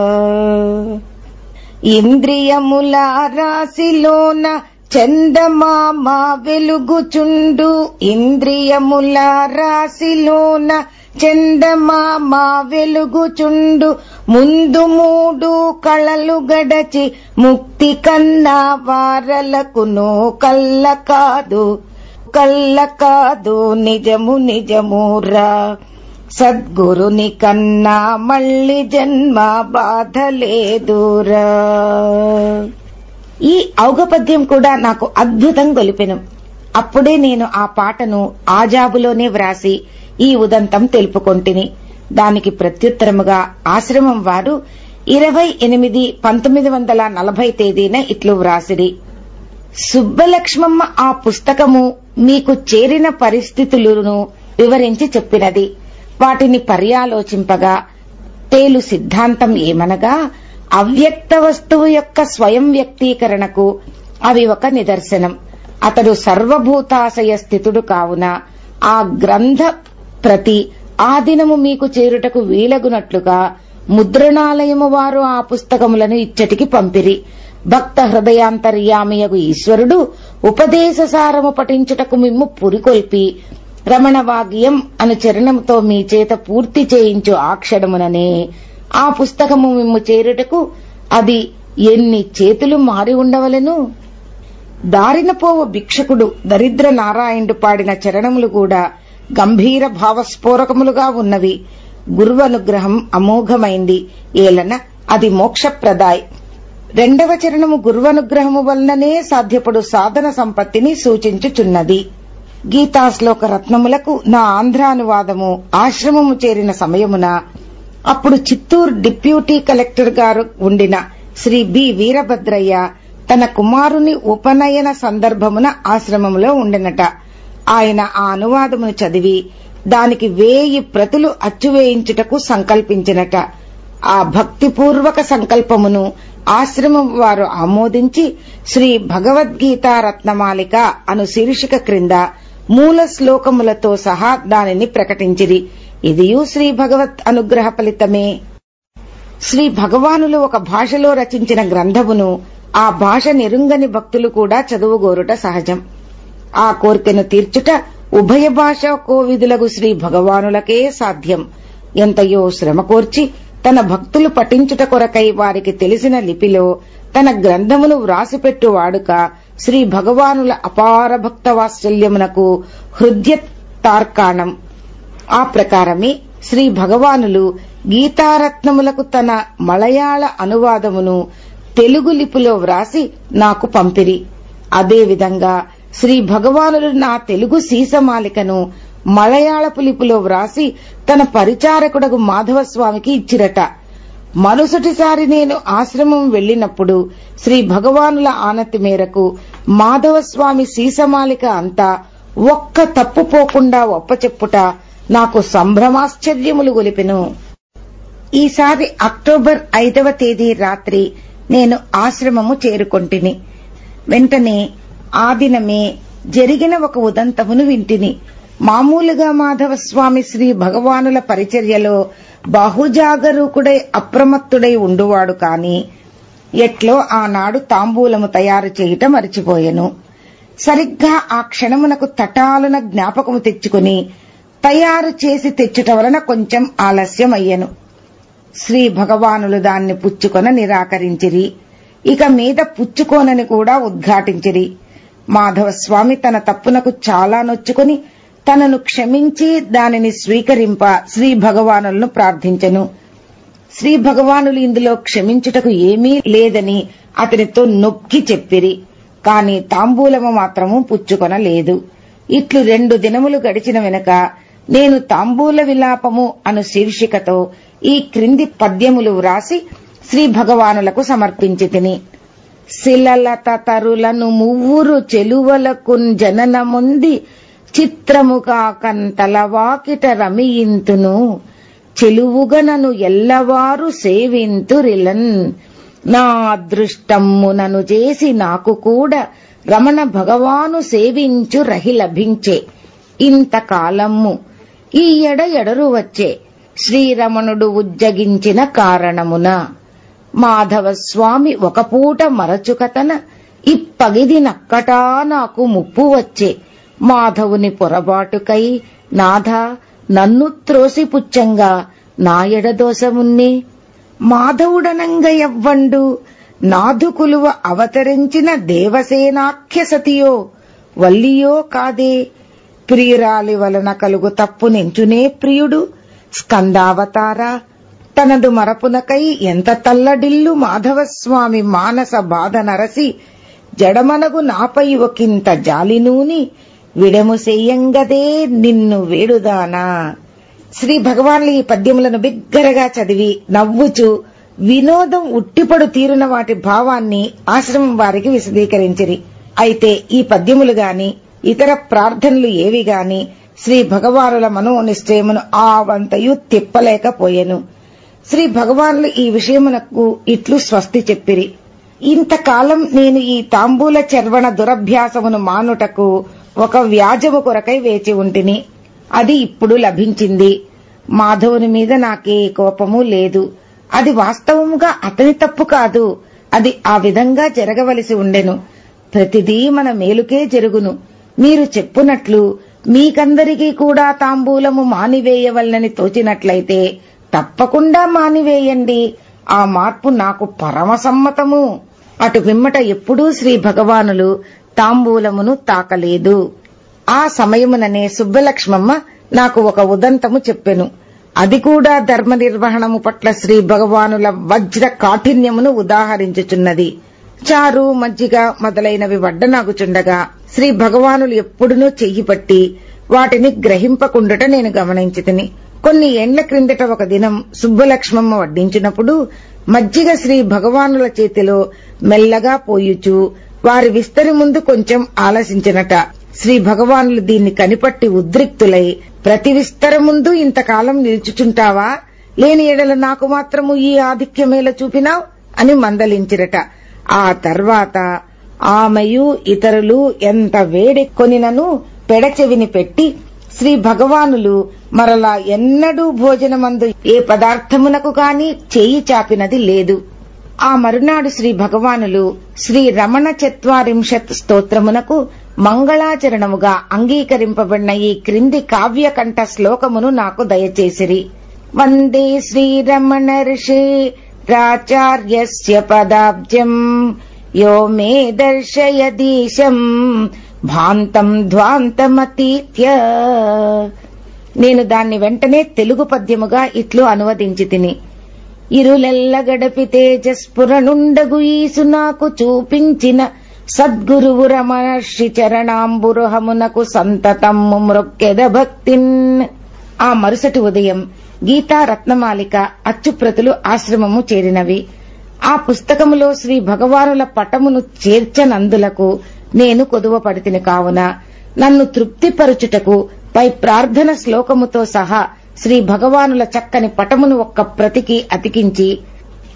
ఇంద్రియముల రాశిలోన చందమామ వెలుగుచుండు ఇంద్రియముల రాశిలోన చందమామ వెలుగుచుండు ముందు మూడు కళలు గడచి ముక్తి కన్నా వారలకును కల్ల కాదు కల్ల కాదు నిజము నిజమురా సద్గురుని కన్నా మళ్ళీ జన్మ బాధ లేదురా ఈ ఔగపద్యం కూడా నాకు అద్భుతం గొలిపెను అప్పుడే నేను ఆ పాటను ఆ జాబులోనే వ్రాసి ఈ ఉదంతం తెలుపుకొంటిని దానికి ప్రత్యుత్తరముగా ఆశ్రమం వారు ఇరవై ఎనిమిది పంతొమ్మిది వందల నలభై తేదీన ఇట్లు వ్రాసిరి సుబ్బలక్ష్మమ్మ ఆ పుస్తకము మీకు చేరిన పరిస్థితులను వివరించి చెప్పినది వాటిని పర్యాలోచింపగా తేలు సిద్ధాంతం ఏమనగా అవ్యక్త వస్తువు యొక్క స్వయం వ్యక్తీకరణకు అవి ఒక నిదర్శనం అతడు సర్వభూతాశయ స్థితుడు కావున ఆ గ్రంథ ప్రతి ఆ దినము మీకు చేరుటకు వీలగునట్లుగా ముద్రణాలయము వారు ఆ పుస్తకములను ఇచ్చటికి పంపిరి భక్త హృదయాంతర్యామియగు ఈశ్వరుడు ఉపదేశసారము పఠించుటకు మిమ్ము పురికొల్పి రమణవాగ్యం అను చరణముతో మీ చేత పూర్తి చేయించు ఆ క్షణముననే ఆ పుస్తకము మిమ్ము చేరుటకు అది ఎన్ని చేతులు మారి ఉండవలను దారిన పోవు భిక్షకుడు దరిద్ర నారాయణుడు పాడిన చరణములు కూడా గంభీర భావస్ఫోరకములుగా ఉన్నవి గురువనుగ్రహం అమోఘమైంది ఏలన అది మోక్షప్రదాయ్ రెండవ చరణము గురువనుగ్రహము వలననే సాధ్యపడు సాధన సంపత్తిని సూచించుచున్నది గీతాశ్లోక రత్నములకు నా ఆంధ్రానువాదము ఆశ్రమము చేరిన సమయమున అప్పుడు చిత్తూరు డిప్యూటీ కలెక్టర్ గారు ఉండిన శ్రీ బి వీరభద్రయ్య తన కుమారుని ఉపనయన సందర్భమున ఆశ్రమములో ఉండినట ఆయన ఆ అనువాదమును చదివి దానికి వేయి ప్రతులు అచ్చువేయించుటకు సంకల్పించినట ఆ భక్తిపూర్వక సంకల్పమును ఆశ్రమం వారు ఆమోదించి శ్రీ భగవద్గీత రత్నమాలిక అను శీర్షిక క్రింద మూల శ్లోకములతో సహా దానిని ప్రకటించిరి ఇదియు శ్రీ భగవత్ అనుగ్రహ ఫలితమే శ్రీ భగవానులు ఒక భాషలో రచించిన గ్రంథమును ఆ భాష నిరుంగని భక్తులు కూడా చదువుగోరుట సహజం ఆ కోరికను తీర్చుట ఉభయ భాష కోవిదులకు శ్రీ భగవానులకే సాధ్యం ఎంతయో శ్రమ కోర్చి తన భక్తులు పఠించుట కొరకై వారికి తెలిసిన లిపిలో తన గ్రంథమును వ్రాసిపెట్టు వాడుక శ్రీ భగవానుల అపార భక్త వాత్సల్యమునకు హృదయ తార్కాణం ఆ ప్రకారమే శ్రీ భగవానులు గీతారత్నములకు తన మలయాళ అనువాదమును తెలుగు లిపిలో వ్రాసి నాకు పంపిరి అదేవిధంగా శ్రీ భగవానులు నా తెలుగు సీసమాలికను మలయాళపు లిపిలో వ్రాసి తన పరిచారకుడకు మాధవస్వామికి ఇచ్చిరట మరుసటిసారి నేను ఆశ్రమం వెళ్లినప్పుడు శ్రీ భగవానుల ఆనతి మేరకు మాధవస్వామి సీసమాలిక అంతా ఒక్క తప్పు పోకుండా ఒప్పచెప్పుట నాకు సంభ్రమాశ్చర్యములు గొలిపెను ఈసారి అక్టోబర్ ఐదవ తేదీ రాత్రి నేను ఆశ్రమము చేరుకొంటిని వెంటనే ఆ దినమే జరిగిన ఒక ఉదంతమును వింటిని మామూలుగా మాధవస్వామి శ్రీ భగవానుల పరిచర్యలో బాహుజాగరూకుడై అప్రమత్తుడై ఉండువాడు కాని ఎట్లో ఆనాడు తాంబూలము తయారు చేయుట మరిచిపోయెను సరిగ్గా ఆ క్షణమునకు తటాలున జ్ఞాపకము తెచ్చుకుని తయారు చేసి తెచ్చుట వలన కొంచెం ఆలస్యమయ్యెను శ్రీ భగవానులు దాన్ని పుచ్చుకొన నిరాకరించిరి ఇక మీద పుచ్చుకోనని కూడా ఉద్ఘాటించిరి మాధవస్వామి తన తప్పునకు చాలా నొచ్చుకుని తనను క్షమించి దానిని స్వీకరింప శ్రీ భగవానులను ప్రార్థించెను శ్రీ భగవానులు ఇందులో క్షమించుటకు ఏమీ లేదని అతనితో నొక్కి చెప్పిరి కాని తాంబూలము మాత్రము పుచ్చుకొనలేదు ఇట్లు రెండు దినములు గడిచిన వెనుక నేను తాంబూల విలాపము అను శీర్షికతో ఈ క్రింది పద్యములు వ్రాసి శ్రీ భగవానులకు సమర్పించి తిని శిలలత తరులను మువ్వురు చెలువలకున్ జననముంది చిత్రము కాకంతల వాకిట రమియింతును చెలువుగనను ఎల్లవారు సేవింతురిలన్ నా అదృష్టమ్మునను చేసి నాకు కూడా రమణ భగవాను సేవించు రహి లభించే ఇంతకాలమ్ము ఈ ఎడ ఎడరు వచ్చే శ్రీరమణుడు ఉజ్జగించిన కారణమున మాధవస్వామి ఒక పూట మరచుకతన ఇప్పగిది నక్కటా నాకు ముప్పు వచ్చే మాధవుని పొరబాటుకై నాథ నన్ను త్రోసిపుచ్చంగా నాయడ దోషమున్నే మాధవుడనంగ ఎవ్వండు నాదుకులువ అవతరించిన దేవసేనాఖ్య సతియో వల్లియో కాదే ప్రియురాలి వలన కలుగు తప్పు నెంచునే ప్రియుడు స్కందావతార తనదు మరపునకై ఎంత తల్లడిల్లు మాధవస్వామి మానస బాధ నరసి జడమనగు నాపై ఒకంత జాలినూని విడము చెయ్యంగదే నిన్ను వేడుదానా శ్రీ భగవాన్లు ఈ పద్యములను బిగ్గరగా చదివి నవ్వుచు వినోదం ఉట్టిపడు తీరున వాటి భావాన్ని ఆశ్రమం వారికి విశదీకరించిరి అయితే ఈ పద్యములు గాని ఇతర ప్రార్థనలు ఏవి గాని శ్రీ భగవానుల మనోనిశ్చయమును ఆవంతయు తిప్పలేకపోయెను శ్రీ భగవానులు ఈ విషయమునకు ఇట్లు స్వస్తి చెప్పిరి ఇంతకాలం నేను ఈ తాంబూల చర్వణ దురభ్యాసమును మానుటకు ఒక వ్యాజము కొరకై వేచి ఉంటిని అది ఇప్పుడు లభించింది మాధవుని మీద నాకే కోపము లేదు అది వాస్తవముగా అతని తప్పు కాదు అది ఆ విధంగా జరగవలసి ఉండెను ప్రతిదీ మన మేలుకే జరుగును మీరు చెప్పునట్లు మీకందరికీ కూడా తాంబూలము మానివేయవలనని తోచినట్లయితే తప్పకుండా మానివేయండి ఆ మార్పు నాకు పరమసమ్మతము అటు పిమ్మట ఎప్పుడూ శ్రీ భగవానులు తాంబూలమును తాకలేదు ఆ సమయముననే సుబ్బలక్ష్మమ్మ నాకు ఒక ఉదంతము చెప్పెను అది కూడా ధర్మ నిర్వహణము పట్ల శ్రీ భగవానుల వజ్ర కాఠిన్యమును ఉదాహరించుచున్నది చారు మజ్జిగ మొదలైనవి వడ్డనాగుచుండగా శ్రీ భగవానులు ఎప్పుడునూ చెయ్యి పట్టి వాటిని గ్రహింపకుండుట నేను గమనించితిని కొన్ని ఏండ్ల క్రిందట ఒక దినం సుబ్బలక్ష్మమ్మ వడ్డించినప్పుడు మజ్జిగ శ్రీ భగవానుల చేతిలో మెల్లగా పోయుచు వారి విస్తరి ముందు కొంచెం ఆలసించినట శ్రీ భగవానులు దీన్ని కనిపట్టి ఉద్రిక్తులై ప్రతి విస్తర ముందు ఇంతకాలం నిల్చుచుంటావా లేని ఎడల నాకు మాత్రము ఈ ఆధిక్యమేల చూపినావు అని మందలించిరట ఆ తర్వాత ఆమెయు ఇతరులు ఎంత వేడెక్కొనినను పెడచెవిని పెట్టి శ్రీ భగవానులు మరలా ఎన్నడూ భోజనమందు ఏ పదార్థమునకు కాని చేయి చాపినది లేదు ఆ మరునాడు శ్రీ భగవానులు శ్రీ రమణ చత్వారింశత్ స్తోత్రమునకు మంగళాచరణముగా అంగీకరింపబడిన ఈ క్రింది కావ్యకంఠ శ్లోకమును నాకు దయచేసిరి వందే శ్రీరమణ ఋషి రాచార్యస్య పదాబ్జం యో మే దర్శయదీశం భాంతం ధ్వాంతమతీత్య నేను దాన్ని వెంటనే తెలుగు పద్యముగా ఇట్లు అనువదించి తిని ఇరులెల్ల గడపి తేజస్ఫురణుండగు ఈసు నాకు చూపించిన సద్గురువు రమణర్షి చరణాంబురుహమునకు సంతతమ్ము మృక్కెద భక్తిన్ ఆ మరుసటి ఉదయం గీతా రత్నమాలిక అచ్చుప్రతులు ఆశ్రమము చేరినవి ఆ పుస్తకములో శ్రీ భగవానుల పటమును చేర్చనందులకు నేను కొదువ పడితిని కావున నన్ను తృప్తిపరుచుటకు పై ప్రార్థన శ్లోకముతో సహా శ్రీ భగవానుల చక్కని పటమును ఒక్క ప్రతికి అతికించి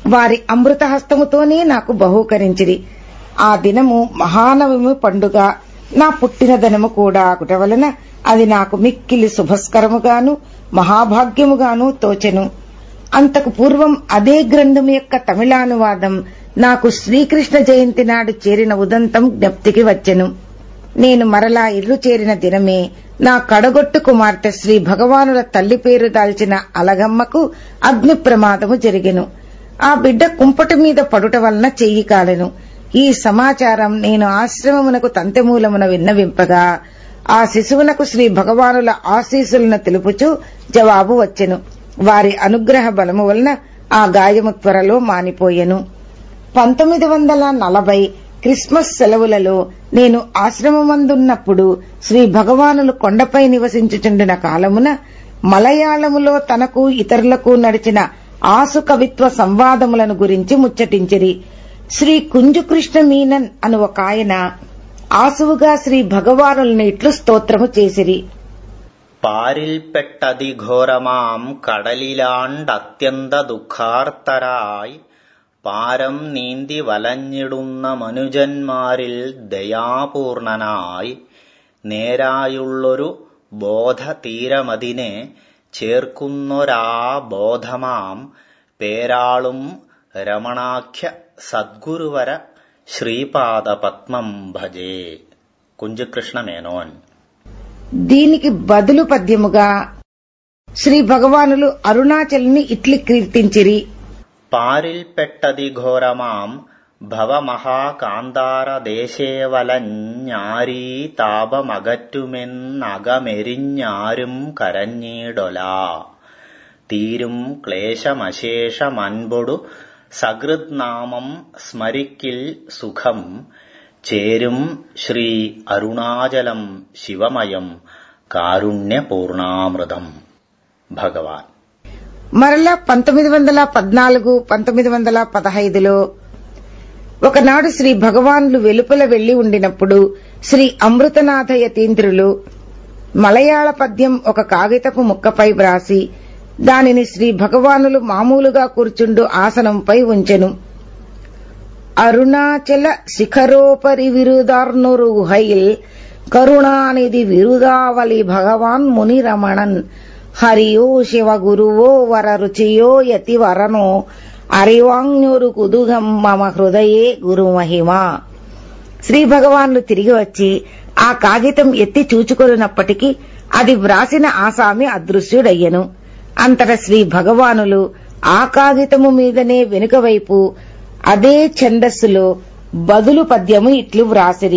వారి అమృత హస్తముతోనే నాకు బహూకరించిరి ఆ దినము మహానవమి పండుగ నా పుట్టిన దినము కూడా ఆకుట వలన అది నాకు మిక్కిలి శుభస్కరముగాను మహాభాగ్యముగాను తోచెను అంతకు పూర్వం అదే గ్రంథం యొక్క తమిళానువాదం నాకు శ్రీకృష్ణ జయంతి నాడు చేరిన ఉదంతం జ్ఞప్తికి వచ్చెను నేను మరలా ఇల్లు చేరిన దినమే నా కడగొట్టు కుమార్తె శ్రీ భగవానుల తల్లి పేరు దాల్చిన అలగమ్మకు అగ్ని ప్రమాదము జరిగెను ఆ బిడ్డ కుంపటి మీద పడుట వలన చెయ్యి కాలెను ఈ సమాచారం నేను ఆశ్రమమునకు తంతెమూలమున విన్నవింపగా ఆ శిశువునకు శ్రీ భగవానుల ఆశీస్సులను తెలుపుచూ జవాబు వచ్చెను వారి అనుగ్రహ బలము వలన ఆ గాయము త్వరలో మానిపోయెను పంతొమ్మిది వందల నలభై క్రిస్మస్ సెలవులలో నేను ఆశ్రమమందున్నప్పుడు శ్రీ భగవానులు కొండపై నివసించుచుండిన కాలమున మలయాళములో తనకు ఇతరులకు నడిచిన ఆసు కవిత్వ సంవాదములను గురించి ముచ్చటించిరి శ్రీ కుంజుకృష్ణ మీనన్ అను ఒక ఆయన ఆసువుగా శ్రీ భగవానులను ఇట్లు స్తోత్రము చేసిరి പാരിൽപ്പെട്ടതി ഘോരമാം കടലിലാണ്ടത്യന്ത ദുഃഖാർത്തരായി പാരം നീന്തി വലഞ്ഞിടുന്ന മനുജന്മാരിൽ ദയാപൂർണനായി നേരായുള്ളൊരു ബോധതീരമതിനെ ചേർക്കുന്നൊരാ ബോധമാം പേരാളും രമണാഖ്യ സദ്ഗുരുവര ശ്രീപാദപത്മം ഭജേ കുഞ്ചകൃഷ്ണ മേനോൻ దీనికి బదులు పద్యముగా శ్రీ భగవానులు అరుణాచల్ని ఇట్లు కీర్తించిరి പാരിൽപ്പെട്ടതി ഘോരമാം ഭവമഹാകാന്താരദേശേവലഞ്ഞാരീ താപമകറ്റുമെന്നകമെരിഞ്ഞാരും കരഞ്ഞീടൊല തീരും ക്ലേശമശേഷമൻപൊടു സകൃത്നാമം സ്മരിക്കിൽ സുഖം ചേരും ശ്രീ അരുണാചലം ശിവമയം കാരുണ്യപൂർണാമൃതം ഭഗവാൻ మరలా పంతొమ్మిది వందల పద్నాలుగు పంతొమ్మిది వందల పదహైదులో ఒకనాడు శ్రీ భగవానులు వెలుపల వెళ్లి ఉండినప్పుడు శ్రీ అమృతనాథ యతీంద్రులు మలయాళ పద్యం ఒక కాగితపు ముక్కపై వ్రాసి దానిని శ్రీ భగవానులు మామూలుగా కూర్చుండు ఆసనంపై ఉంచెను అరుణాచల శిఖరోపరి విరుదార్నురు హైల్ కరుణానిధి విరుదావలి భగవాన్ ముని రమణన్ హరియో శివ గురువో వర రుచియో యతి వరనో అరివాంగ్నురు కుదుగం మమ హృదయే గురు మహిమ శ్రీ భగవాన్లు తిరిగి వచ్చి ఆ కాగితం ఎత్తి చూచుకొనున్నప్పటికీ అది వ్రాసిన ఆసామి అదృశ్యుడయ్యను అంతట శ్రీ భగవానులు ఆ కాగితము మీదనే వెనుక వైపు అదే ఛందస్సులో బదులు పద్యము ఇట్లు వ్రాసిరి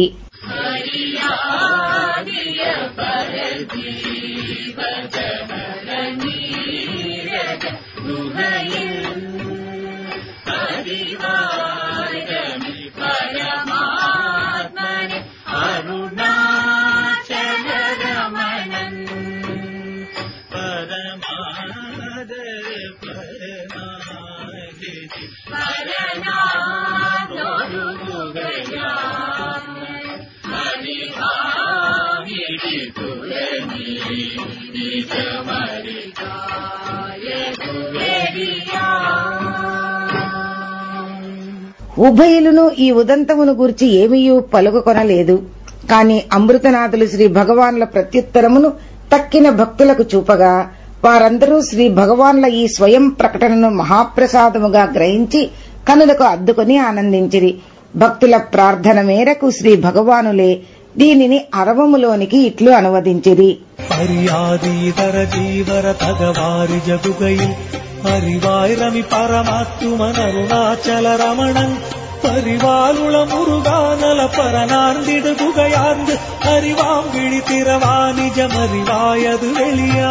ఉభయులను ఈ ఉదంతమును గూర్చి ఏమీయూ పలుకుకొనలేదు కాని అమృతనాథులు శ్రీ భగవాన్ల ప్రత్యుత్తరమును తక్కిన భక్తులకు చూపగా వారందరూ శ్రీ భగవాన్ల ఈ స్వయం ప్రకటనను మహాప్రసాదముగా గ్రహించి కనులకు అద్దుకొని ఆనందించిరి భక్తుల ప్రార్థన మేరకు శ్రీ భగవానులే దీనిని అరవములోనికి ఇట్లు అనువదించిరి അറിയാതീതര ജീവര തകവാരി ജഗുകയിൽ അറിവായ് രമി പരമാത്മനരുണാചല രമണൻ പരിവാലുള മുരുകാനല പരനാർന്നിടുകയാർന്ന് അറിവാം വിളിത്തിരവാ നിജമറിവായത് വെളിയാ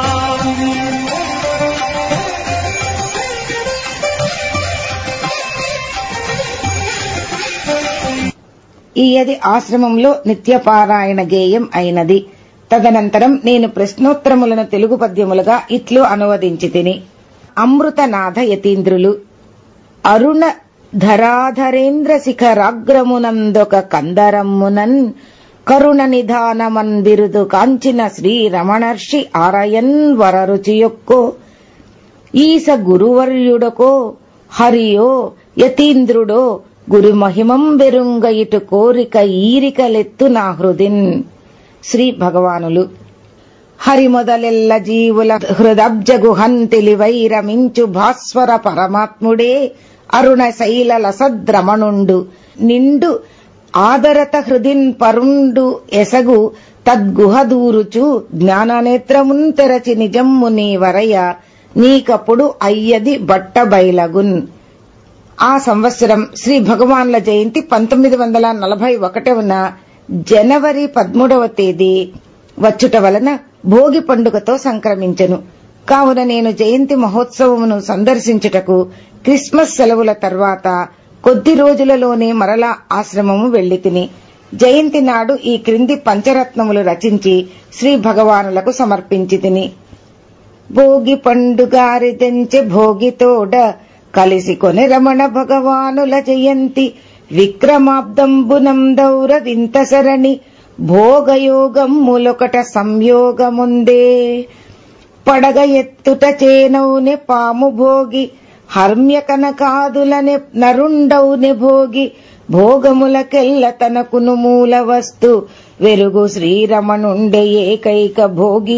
ఈయది ఆశ్రమంలో నిత్యపారాయణ గేయం అయినది తదనంతరం నేను ప్రశ్నోత్తరములను తెలుగు పద్యములుగా ఇట్లు అనువదించి తిని అమృతనాథ యతీంద్రులు అరుణ ధరాధరేంద్ర శిఖరాగ్రమునందొక కందరమ్మునన్ కరుణ నిధానమన్ బిరుదు కాంచిన శ్రీ రమణర్షి ఆరయన్ వరరుచియొక్కో ఈస గురువర్యుడకో హరియో యతీంద్రుడో గురు మహిమం బెరుంగ ఇటు కోరిక ఈరికలెత్తు నా హృదిన్ శ్రీ భగవానులు హరి మొదలెల్ల జీవుల హృదబ్జగు హంతిలి వైరమించు భాస్వర పరమాత్ముడే అరుణ శైల లసద్రమణుండు నిండు ఆదరత హృదిన్ పరుండు ఎసగు తద్గుహ దూరుచు జ్ఞాననేత్రమున్ తెరచి నిజమ్ము నీ వరయ నీకప్పుడు అయ్యది బట్ట బయలగున్ ఆ సంవత్సరం శ్రీ భగవాన్ల జయంతి పంతొమ్మిది వందల నలభై ఒకటవన జనవరి పదమూడవ తేదీ వచ్చుట వలన భోగి పండుగతో సంక్రమించెను కావున నేను జయంతి మహోత్సవమును సందర్శించుటకు క్రిస్మస్ సెలవుల తర్వాత కొద్ది రోజులలోనే మరలా ఆశ్రమము వెళ్లి తిని జయంతి నాడు ఈ క్రింది పంచరత్నములు రచించి శ్రీ భగవానులకు సమర్పించి తిని భోగి పండుగారిదెంచె భోగితోడ కలిసి కొనె రమణ భగవానుల జయంతి విక్రమాబ్దంబునం దౌర వింత సరణి భోగయోగమ్ములొకట సంయోగముందే పడగ ఎత్తుట చేనౌనె పాము భోగి హర్మ్య కనకాదులనే నరుండౌనె భోగి భోగములకెల్ల తనకును మూల వస్తు వెరుగు శ్రీరమణుండే ఏకైక భోగి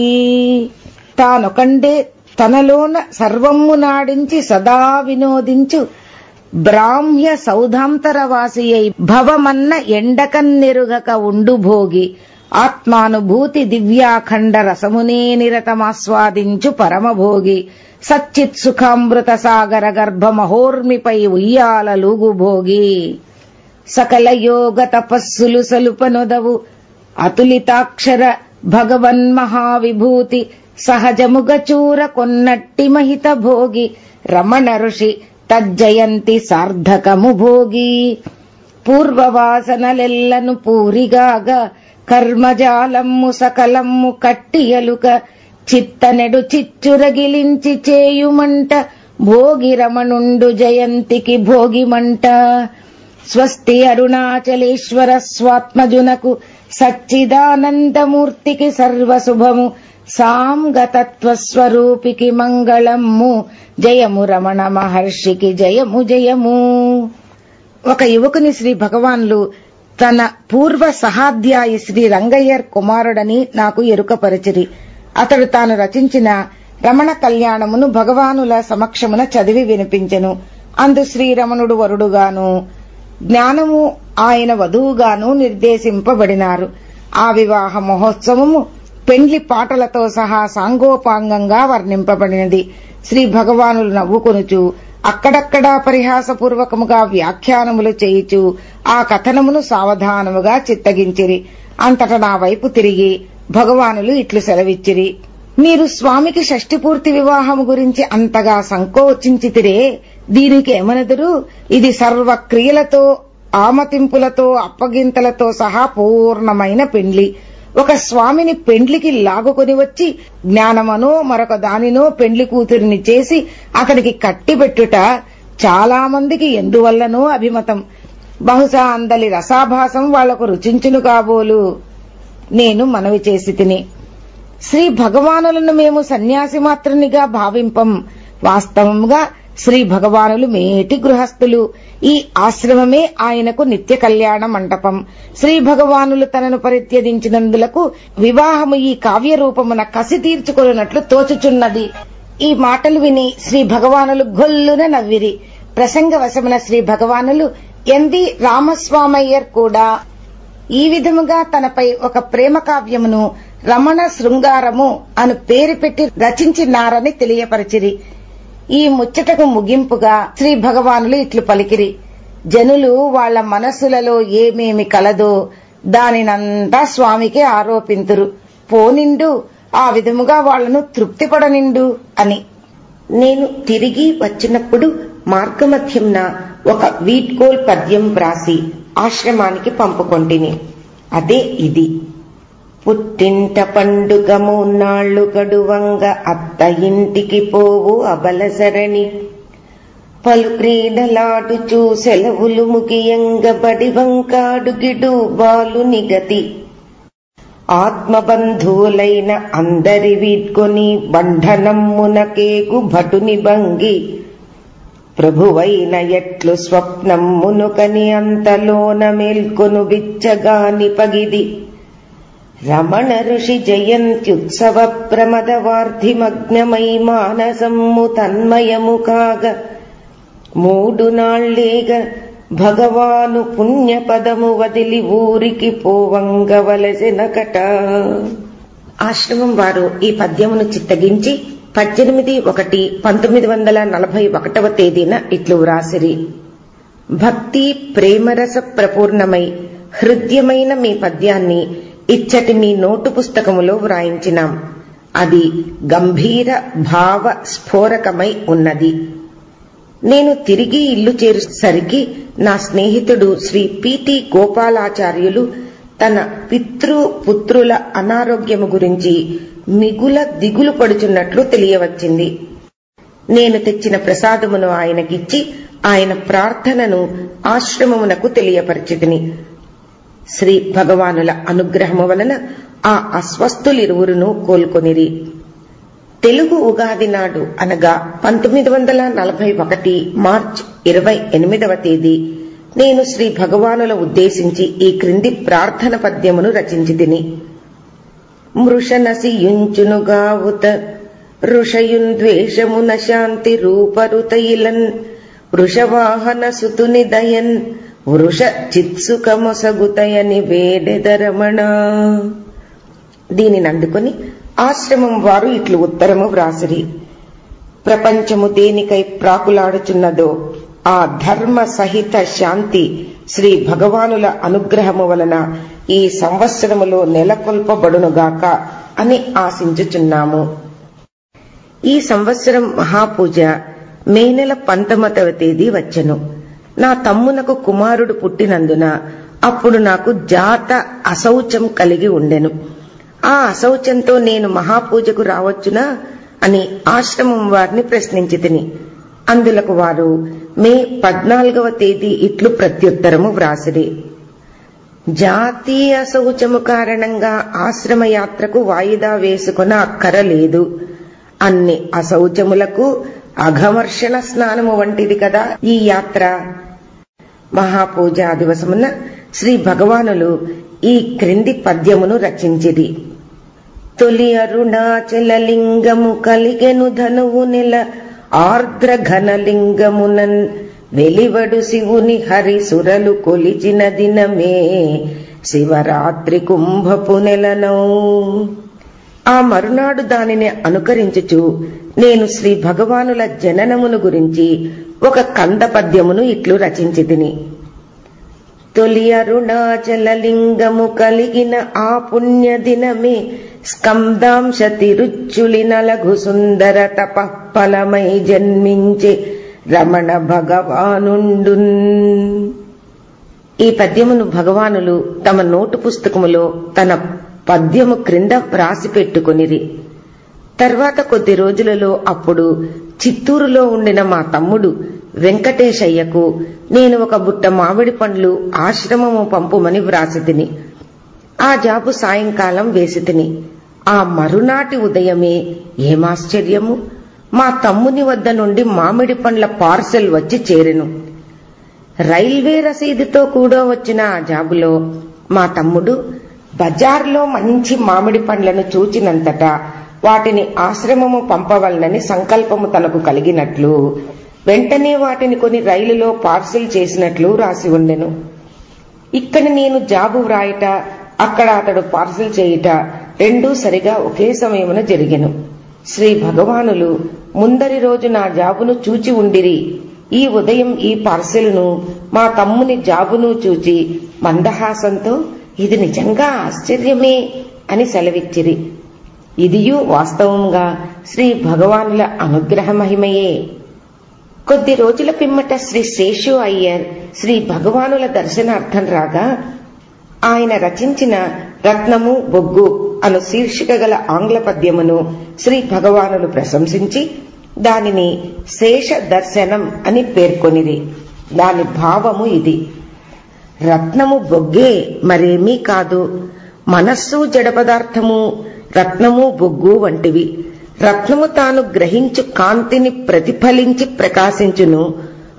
తానొకండే తనలోన సర్వమ్ము నాడించి సదా వినోదించు బ్రాహ్మ్య సౌధాంతరవాసి అయి భవమన్న ఎండకన్నెరుగక ఉండు భోగి ఆత్మానుభూతి దివ్యాఖండ రసమునే నిరతమాస్వాదించు పరమభోగి సచ్చిత్ సుఖామృత సాగర గర్భ మహోర్మిపై ఉయ్యాలలుగు భోగి సకల యోగ తపస్సులు సలుపనొదవు అతులితాక్షర భగవన్మహావిభూతి సహజముగ చూర కొన్నట్టి మహిత భోగి రమణ ఋషి తజ్జయంతి సార్థకము భోగి పూర్వవాసనలెల్లను పూరిగాగా కర్మజాలమ్ము సకలమ్ము కట్టియలుక చిత్తనెడు చిచ్చురగిలించి చేయుమంట భోగి రమణుండు జయంతికి భోగిమంట స్వస్తి అరుణాచలేశ్వర స్వాత్మజునకు సచ్చిదానందమూర్తికి సర్వశుభము సాంగతత్వస్వరూపికి మంగళమ్ము జయము రమణ మహర్షికి జయము జయము ఒక యువకుని శ్రీ భగవాన్లు తన పూర్వ సహాధ్యాయి శ్రీ రంగయ్యర్ కుమారుడని నాకు ఎరుకపరిచిరి అతడు తాను రచించిన రమణ కళ్యాణమును భగవానుల సమక్షమున చదివి వినిపించెను అందు శ్రీరమణుడు వరుడుగాను జ్ఞానము ఆయన వధువుగాను నిర్దేశింపబడినారు ఆ వివాహ మహోత్సవము పెండ్లి పాటలతో సహా సాంగోపాంగంగా వర్ణింపబడినది శ్రీ భగవానులు నవ్వుకొనుచు అక్కడక్కడా పరిహాసపూర్వకముగా వ్యాఖ్యానములు చేయుచు ఆ కథనమును సావధానముగా చిత్తగించిరి అంతట నా వైపు తిరిగి భగవానులు ఇట్లు సెలవిచ్చిరి మీరు స్వామికి షష్ఠి పూర్తి వివాహము గురించి అంతగా సంకోచించితిరే దీనికి ఏమనదురు ఇది సర్వ క్రియలతో ఆమతింపులతో అప్పగింతలతో సహా పూర్ణమైన పెండ్లి ఒక స్వామిని పెండ్లికి లాగుకొని వచ్చి జ్ఞానమనో మరొక దానినో పెండ్లి కూతురిని చేసి అతనికి కట్టిబెట్టుట చాలా మందికి ఎందువల్లనో అభిమతం బహుశా అందలి రసాభాసం వాళ్లకు రుచించును కాబోలు నేను మనవి చేసి తిని శ్రీ భగవానులను మేము సన్యాసి మాత్రునిగా భావింపం వాస్తవముగా శ్రీ భగవానులు మేటి గృహస్థులు ఈ ఆశ్రమమే ఆయనకు నిత్య కళ్యాణ మంటపం శ్రీ భగవానులు తనను పరిత్యజించినందులకు వివాహము ఈ కావ్య రూపమున కసి తీర్చుకున్నట్లు తోచుచున్నది ఈ మాటలు విని శ్రీ భగవానులు గొల్లున నవ్విరి ప్రసంగవశమున శ్రీ భగవానులు ఎంవి రామస్వామయ్యర్ కూడా ఈ విధముగా తనపై ఒక ప్రేమ కావ్యమును రమణ శృంగారము అను పేరు పెట్టి రచించినారని తెలియపరిచిరి ఈ ముచ్చటకు ముగింపుగా శ్రీ భగవానులు ఇట్లు పలికిరి జనులు వాళ్ల మనస్సులలో ఏమేమి కలదో దానినంతా స్వామికి ఆరోపింతురు పోనిండు ఆ విధముగా వాళ్లను తృప్తిపడనిండు అని నేను తిరిగి వచ్చినప్పుడు మార్గమధ్యంన ఒక వీడ్కోల్ పద్యం వ్రాసి ఆశ్రమానికి పంపుకొంటిని అదే ఇది పుట్టింట పండుగ మూన్నాళ్లు గడువంగ అత్త ఇంటికి పోవు అబలసరణి పలు క్రీడలాడుచూ సెలవులు ముగియంగ బడి వంకాడు గిడు బాలు నిగతి ఆత్మబంధువులైన అందరి వీడ్కొని బంధనమ్మునకేగు భటుని భంగి ప్రభువైన ఎట్లు స్వప్నం మునుకని అంతలోన మేల్కొను బిచ్చగాని పగిది రమణ ఋషి జయంత్యుత్సవ ప్రమదవార్ధిమగ్నమై మానసమ్ము తన్మయము కాగ మూడు నాళ్ళేగ భగవాను పుణ్యపదము వదిలి ఊరికి పోవంగవలసినకట ఆశ్రమం వారు ఈ పద్యమును చిత్తగించి పద్దెనిమిది ఒకటి పంతొమ్మిది వందల నలభై ఒకటవ తేదీన ఇట్లు వ్రాసిరి భక్తి ప్రేమరస ప్రపూర్ణమై హృద్యమైన మీ పద్యాన్ని ఇచ్చటి మీ నోటు పుస్తకములో వ్రాయించినాం అది గంభీర భావ స్ఫోరకమై ఉన్నది నేను తిరిగి ఇల్లు చేరేసరికి నా స్నేహితుడు శ్రీ పిటి గోపాలాచార్యులు తన పితృ పుత్రుల అనారోగ్యము గురించి మిగుల దిగులు పడుచున్నట్లు తెలియవచ్చింది నేను తెచ్చిన ప్రసాదమును ఆయనకిచ్చి ఆయన ప్రార్థనను ఆశ్రమమునకు తెలియపరిచితిని శ్రీ భగవానుల అనుగ్రహము వలన ఆ అస్వస్థులిరువురును కోలుకొనిరి తెలుగు ఉగాది నాడు అనగా పంతొమ్మిది వందల నలభై ఒకటి మార్చ్ ఇరవై ఎనిమిదవ తేదీ నేను శ్రీ భగవానుల ఉద్దేశించి ఈ క్రింది ప్రార్థన పద్యమును రచించితిని మృషనసి యుంచునుగావుత ఋషయున్ ద్వేషమున శాంతి రూపరుతయిలన్ వృషవాహన సుతుని దయన్ వృష చిత్సుకమొసగుతయని వేడెదరమణ దీనిని అందుకొని ఆశ్రమం వారు ఇట్లు ఉత్తరము వ్రాసిరి ప్రపంచము దేనికై ప్రాకులాడుచున్నదో ఆ ధర్మ సహిత శాంతి శ్రీ భగవానుల అనుగ్రహము వలన ఈ సంవత్సరములో నెలకొల్పబడునుగాక అని ఆశించుచున్నాము ఈ సంవత్సరం మహాపూజ మే నెల పంతొమ్మిదవ తేదీ వచ్చెను నా తమ్మునకు కుమారుడు పుట్టినందున అప్పుడు నాకు జాత అశౌచం కలిగి ఉండెను ఆ అశౌచంతో నేను మహాపూజకు రావచ్చునా అని ఆశ్రమం వారిని ప్రశ్నించి తిని అందులకు వారు మే పద్నాలుగవ తేదీ ఇట్లు ప్రత్యుత్తరము వ్రాసిరి జాతీయ శౌచము కారణంగా ఆశ్రమ యాత్రకు వాయిదా వేసుకున్న అక్కర లేదు అన్ని అశౌచములకు అఘమర్షణ స్నానము వంటిది కదా ఈ యాత్ర మహాపూజా దివసమున శ్రీ భగవానులు ఈ క్రింది పద్యమును రచించిరి తొలి అరుణాచల లింగము కలిగెను ధనువు నెల ఆర్ద్ర ఘనలింగమునన్ వెలివడు శివుని హరి సురలు కొలిచిన దినమే శివరాత్రి కుంభపు నెలనౌ ఆ మరునాడు దానిని అనుకరించుచు నేను శ్రీ భగవానుల జననమును గురించి ఒక కంద పద్యమును ఇట్లు రచించి తిని తొలి అరుణాచల లింగము కలిగిన ఆ పుణ్య దినమే స్కందాంశ తిరుచులి నలగు సుందర తపఫలమై జన్మించే రమణ భగవానుండున్ ఈ పద్యమును భగవానులు తమ నోటు పుస్తకములో తన పద్యము క్రింద వ్రాసి పెట్టుకొనిరి తర్వాత కొద్ది రోజులలో అప్పుడు చిత్తూరులో ఉండిన మా తమ్ముడు వెంకటేశయ్యకు నేను ఒక బుట్ట మామిడి పండ్లు ఆశ్రమము పంపుమని వ్రాసి తిని ఆ జాబు సాయంకాలం వేసి తిని ఆ మరునాటి ఉదయమే ఏమాశ్చర్యము మా తమ్ముని వద్ద నుండి మామిడి పండ్ల పార్సెల్ వచ్చి చేరెను రైల్వే రసీదుతో కూడా వచ్చిన ఆ జాబులో మా తమ్ముడు బజార్లో మంచి మామిడి పండ్లను చూచినంతటా వాటిని ఆశ్రమము పంపవలనని సంకల్పము తనకు కలిగినట్లు వెంటనే వాటిని కొని రైలులో పార్సిల్ చేసినట్లు రాసి ఉండెను ఇక్కడ నేను జాబు వ్రాయట అక్కడ అతడు పార్సిల్ చేయుట రెండూ సరిగా ఒకే సమయమున జరిగెను శ్రీ భగవానులు ముందరి రోజు నా జాబును చూచి ఉండిరి ఈ ఉదయం ఈ పార్సెల్ను మా తమ్ముని జాబును చూచి మందహాసంతో ఇది నిజంగా ఆశ్చర్యమే అని సెలవిచ్చిరి ఇదియు వాస్తవంగా శ్రీ భగవానుల అనుగ్రహ మహిమయే కొద్ది రోజుల పిమ్మట శ్రీ శేషు అయ్యర్ శ్రీ భగవానుల దర్శనార్థం రాగా ఆయన రచించిన రత్నము బొగ్గు అను శీర్షిక గల ఆంగ్ల పద్యమును శ్రీ భగవానులు ప్రశంసించి దానిని శేష దర్శనం అని పేర్కొనిది దాని భావము ఇది రత్నము బొగ్గే మరేమీ కాదు మనస్సు జడ పదార్థము రత్నము బొగ్గు వంటివి రత్నము తాను గ్రహించు కాంతిని ప్రతిఫలించి ప్రకాశించును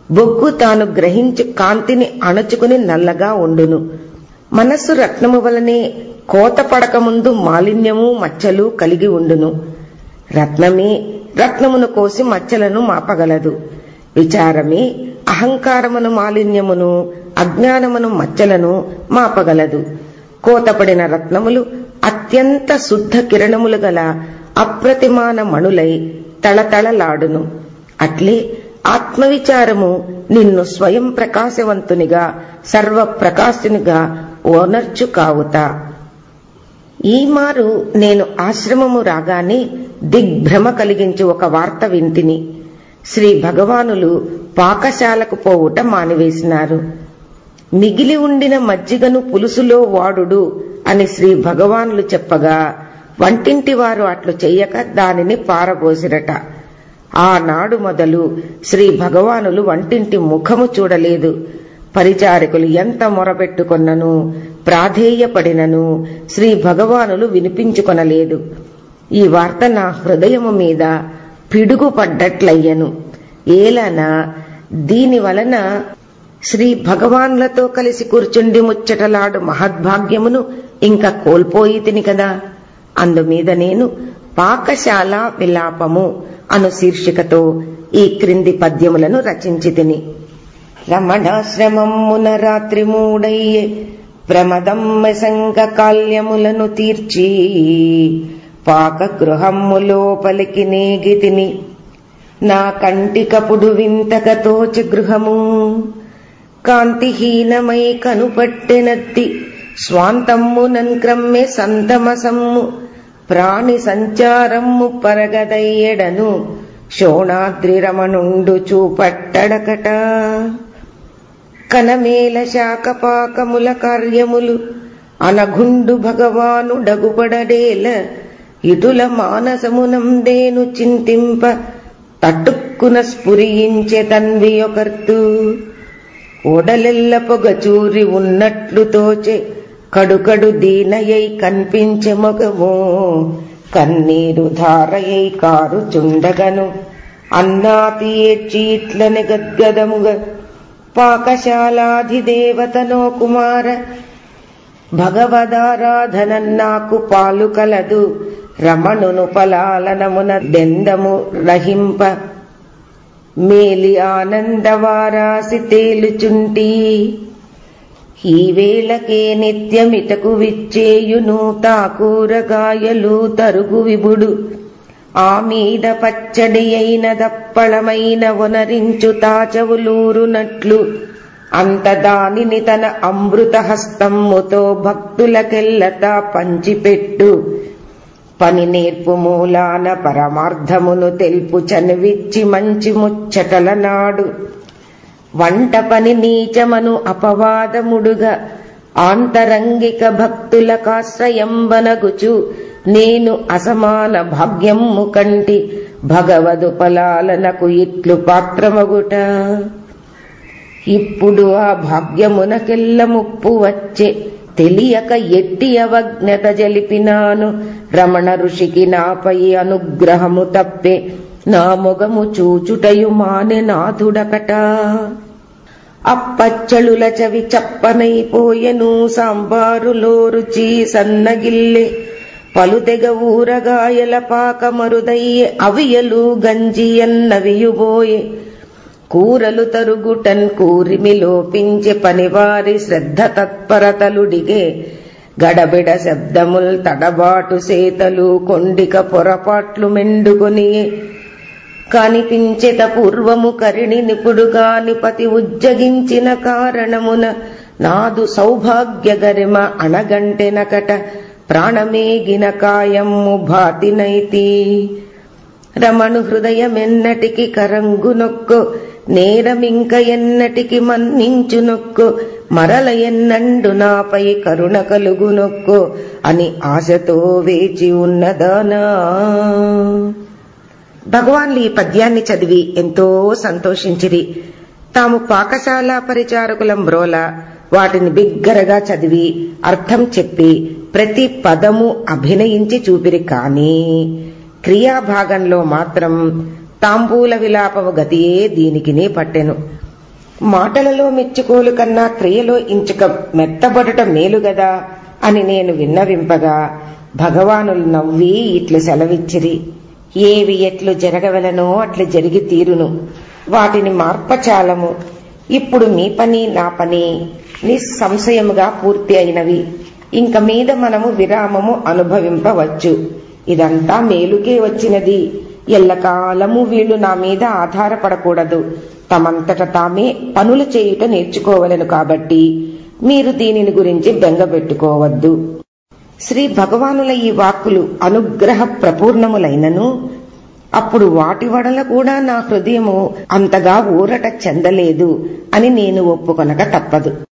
బొగ్గు తాను గ్రహించు కాంతిని అణుచుకుని నల్లగా ఉండును మనస్సు రత్నము వలనే కోత పడకముందు మాలిన్యము మచ్చలు కలిగి ఉండును రత్నమే రత్నమును కోసి మచ్చలను మాపగలదు విచారమే అహంకారమును మాలిన్యమును అజ్ఞానమును మచ్చలను మాపగలదు కోతపడిన రత్నములు అత్యంత శుద్ధ కిరణములు గల అప్రతిమాన మణులై తళతళలాడును అట్లే ఆత్మవిచారము నిన్ను స్వయం ప్రకాశవంతునిగా సర్వ ప్రకాశునిగా ఓనర్చు కావుతా ఈ మారు నేను ఆశ్రమము రాగానే దిగ్భ్రమ కలిగించి ఒక వార్త వింటిని శ్రీ భగవానులు పాకశాలకు పోవుట మానివేసినారు మిగిలి ఉండిన మజ్జిగను పులుసులో వాడుడు అని శ్రీ భగవానులు చెప్పగా వంటింటి వారు అట్లు చెయ్యక దానిని పారబోసిరట ఆనాడు మొదలు శ్రీ భగవానులు వంటింటి ముఖము చూడలేదు పరిచారకులు ఎంత మొరపెట్టుకొన్నను ప్రాధేయపడినను శ్రీ భగవానులు వినిపించుకొనలేదు ఈ వార్త నా హృదయము మీద పిడుగు పడ్డట్లయ్యను ఏలన దీని వలన శ్రీ భగవాన్లతో కలిసి కూర్చుండి ముచ్చటలాడు మహద్భాగ్యమును ఇంకా కోల్పోయి తిని కదా అందుమీద నేను పాకశాల విలాపము అను శీర్షికతో ఈ క్రింది పద్యములను రచించి తిని రమణాశ్రమమున రాత్రి మూడయ్యే ప్రమదమ్మ సంగ కాల్యములను తీర్చి పాకగృహమ్ము లోపలికి నేగి తిని నా కంటికపుడు వింతక తోచి గృహము కాంతిహీనమై కనుపట్టెనత్తి స్వాంతమ్మునన్ క్రమ్మె సంతమసమ్ము ప్రాణి సంచారమ్ము పరగదయ్యడను శోణాద్రి రమణుండు చూపట్టడకట కనమేల శాకపాకముల కార్యములు అనగుండు భగవాను డగుపడడేల ఇటుల మానసమునందేను చింతింప తట్టుక్కున స్ఫురించే తన్వి ఒకర్తు ఓడలెల్ల పొగచూరి ఉన్నట్లు తోచే కడుకడు దీనయై కనిపించే మొగము కన్నీరు ధారయై కారు చుండగను అన్నాతి చీట్లని గద్గదముగ పాకశాలాధిదేవతనో కుమార భగవదారాధన నాకు పాలు కలదు రమణును పలాలనమున దెందము రహింప మేలి ఆనందవారాసి తేలుచుంటి ఈ వేళకే నిత్యమిటకు విచ్చేయును తాకూరగాయలు తరుగు విబుడు ఆ మీద పచ్చడి అయిన దప్పళమైన వనరించు తాచవులూరునట్లు అంత దానిని తన అమృత హస్తమ్ముతో భక్తులకెల్లతా పంచిపెట్టు పని నేర్పు మూలాన పరమార్థమును తెలుపు చనివిచ్చి మంచి ముచ్చటల నాడు వంట పని నీచమను అపవాదముడుగా ఆంతరంగిక భక్తులకాశ్రయంబనగుచు నేను అసమాన భాగ్యమ్ము కంటి భగవదు ఫలాలనకు ఇట్లు పాత్రమగుట ఇప్పుడు ఆ భాగ్యమునకెల్ల ముప్పు వచ్చే తెలియక ఎట్టి అవజ్ఞత జలిపినాను రమణ ఋషికి నాపై అనుగ్రహము తప్పే నా మొగము చూచుటయు మానె నాథుడకట అప్పచ్చళుల చవి చప్పనైపోయెను సాంబారులో రుచి సన్నగిల్లె పలుతెగ ఊరగాయల పాక మరుదయ్యే అవియలు గంజి అన్నవియుబోయే కూరలు తరుగుటన్ కూరిమి లోపించే పనివారి శ్రద్ధ తత్పరతలుడిగే గడబిడ శబ్దముల్ తడబాటు సేతలు కొండిక పొరపాట్లు మెండుకొనియే కనిపించెత పూర్వము కరిణి నిపుడుగా నిపతి ఉజ్జగించిన కారణమున నాదు సౌభాగ్య గరిమ అణగంటెనకట ప్రాణమేగిన కాయమ్ము భాతినైతి రమణు హృదయమెన్నటికి కరంగు నొక్కు నేరమింక ఎన్నటికి మన్నించు నొక్కు మరల ఎన్నండు నాపై కరుణ కలుగు నొక్కు అని ఆశతో వేచి ఉన్నదానా భగవాన్లు ఈ పద్యాన్ని చదివి ఎంతో సంతోషించిరి తాము పాకశాల పరిచారకులం బ్రోల వాటిని బిగ్గరగా చదివి అర్థం చెప్పి ప్రతి పదము అభినయించి చూపిరి కాని క్రియాభాగంలో మాత్రం తాంబూల విలాపము గతియే దీనికినే పట్టెను మాటలలో మెచ్చుకోలు కన్నా క్రియలో ఇంచుక మెత్తబడుట మేలు గదా అని నేను విన్నవింపగా భగవానులు నవ్వి ఇట్లు సెలవిచ్చిరి ఏవి ఎట్లు జరగవలనో అట్లు జరిగి తీరును వాటిని మార్పచాలము ఇప్పుడు మీ పని నా పని నిస్సంశయముగా పూర్తి అయినవి ఇంక మీద మనము విరామము అనుభవింపవచ్చు ఇదంతా మేలుకే వచ్చినది ఎల్లకాలము వీళ్ళు నా మీద ఆధారపడకూడదు తమంతట తామే పనులు చేయుట నేర్చుకోవలను కాబట్టి మీరు దీనిని గురించి బెంగపెట్టుకోవద్దు శ్రీ భగవానుల ఈ వాక్కులు అనుగ్రహ ప్రపూర్ణములైనను అప్పుడు వాటి వడల కూడా నా హృదయము అంతగా ఊరట చెందలేదు అని నేను ఒప్పుకొనక తప్పదు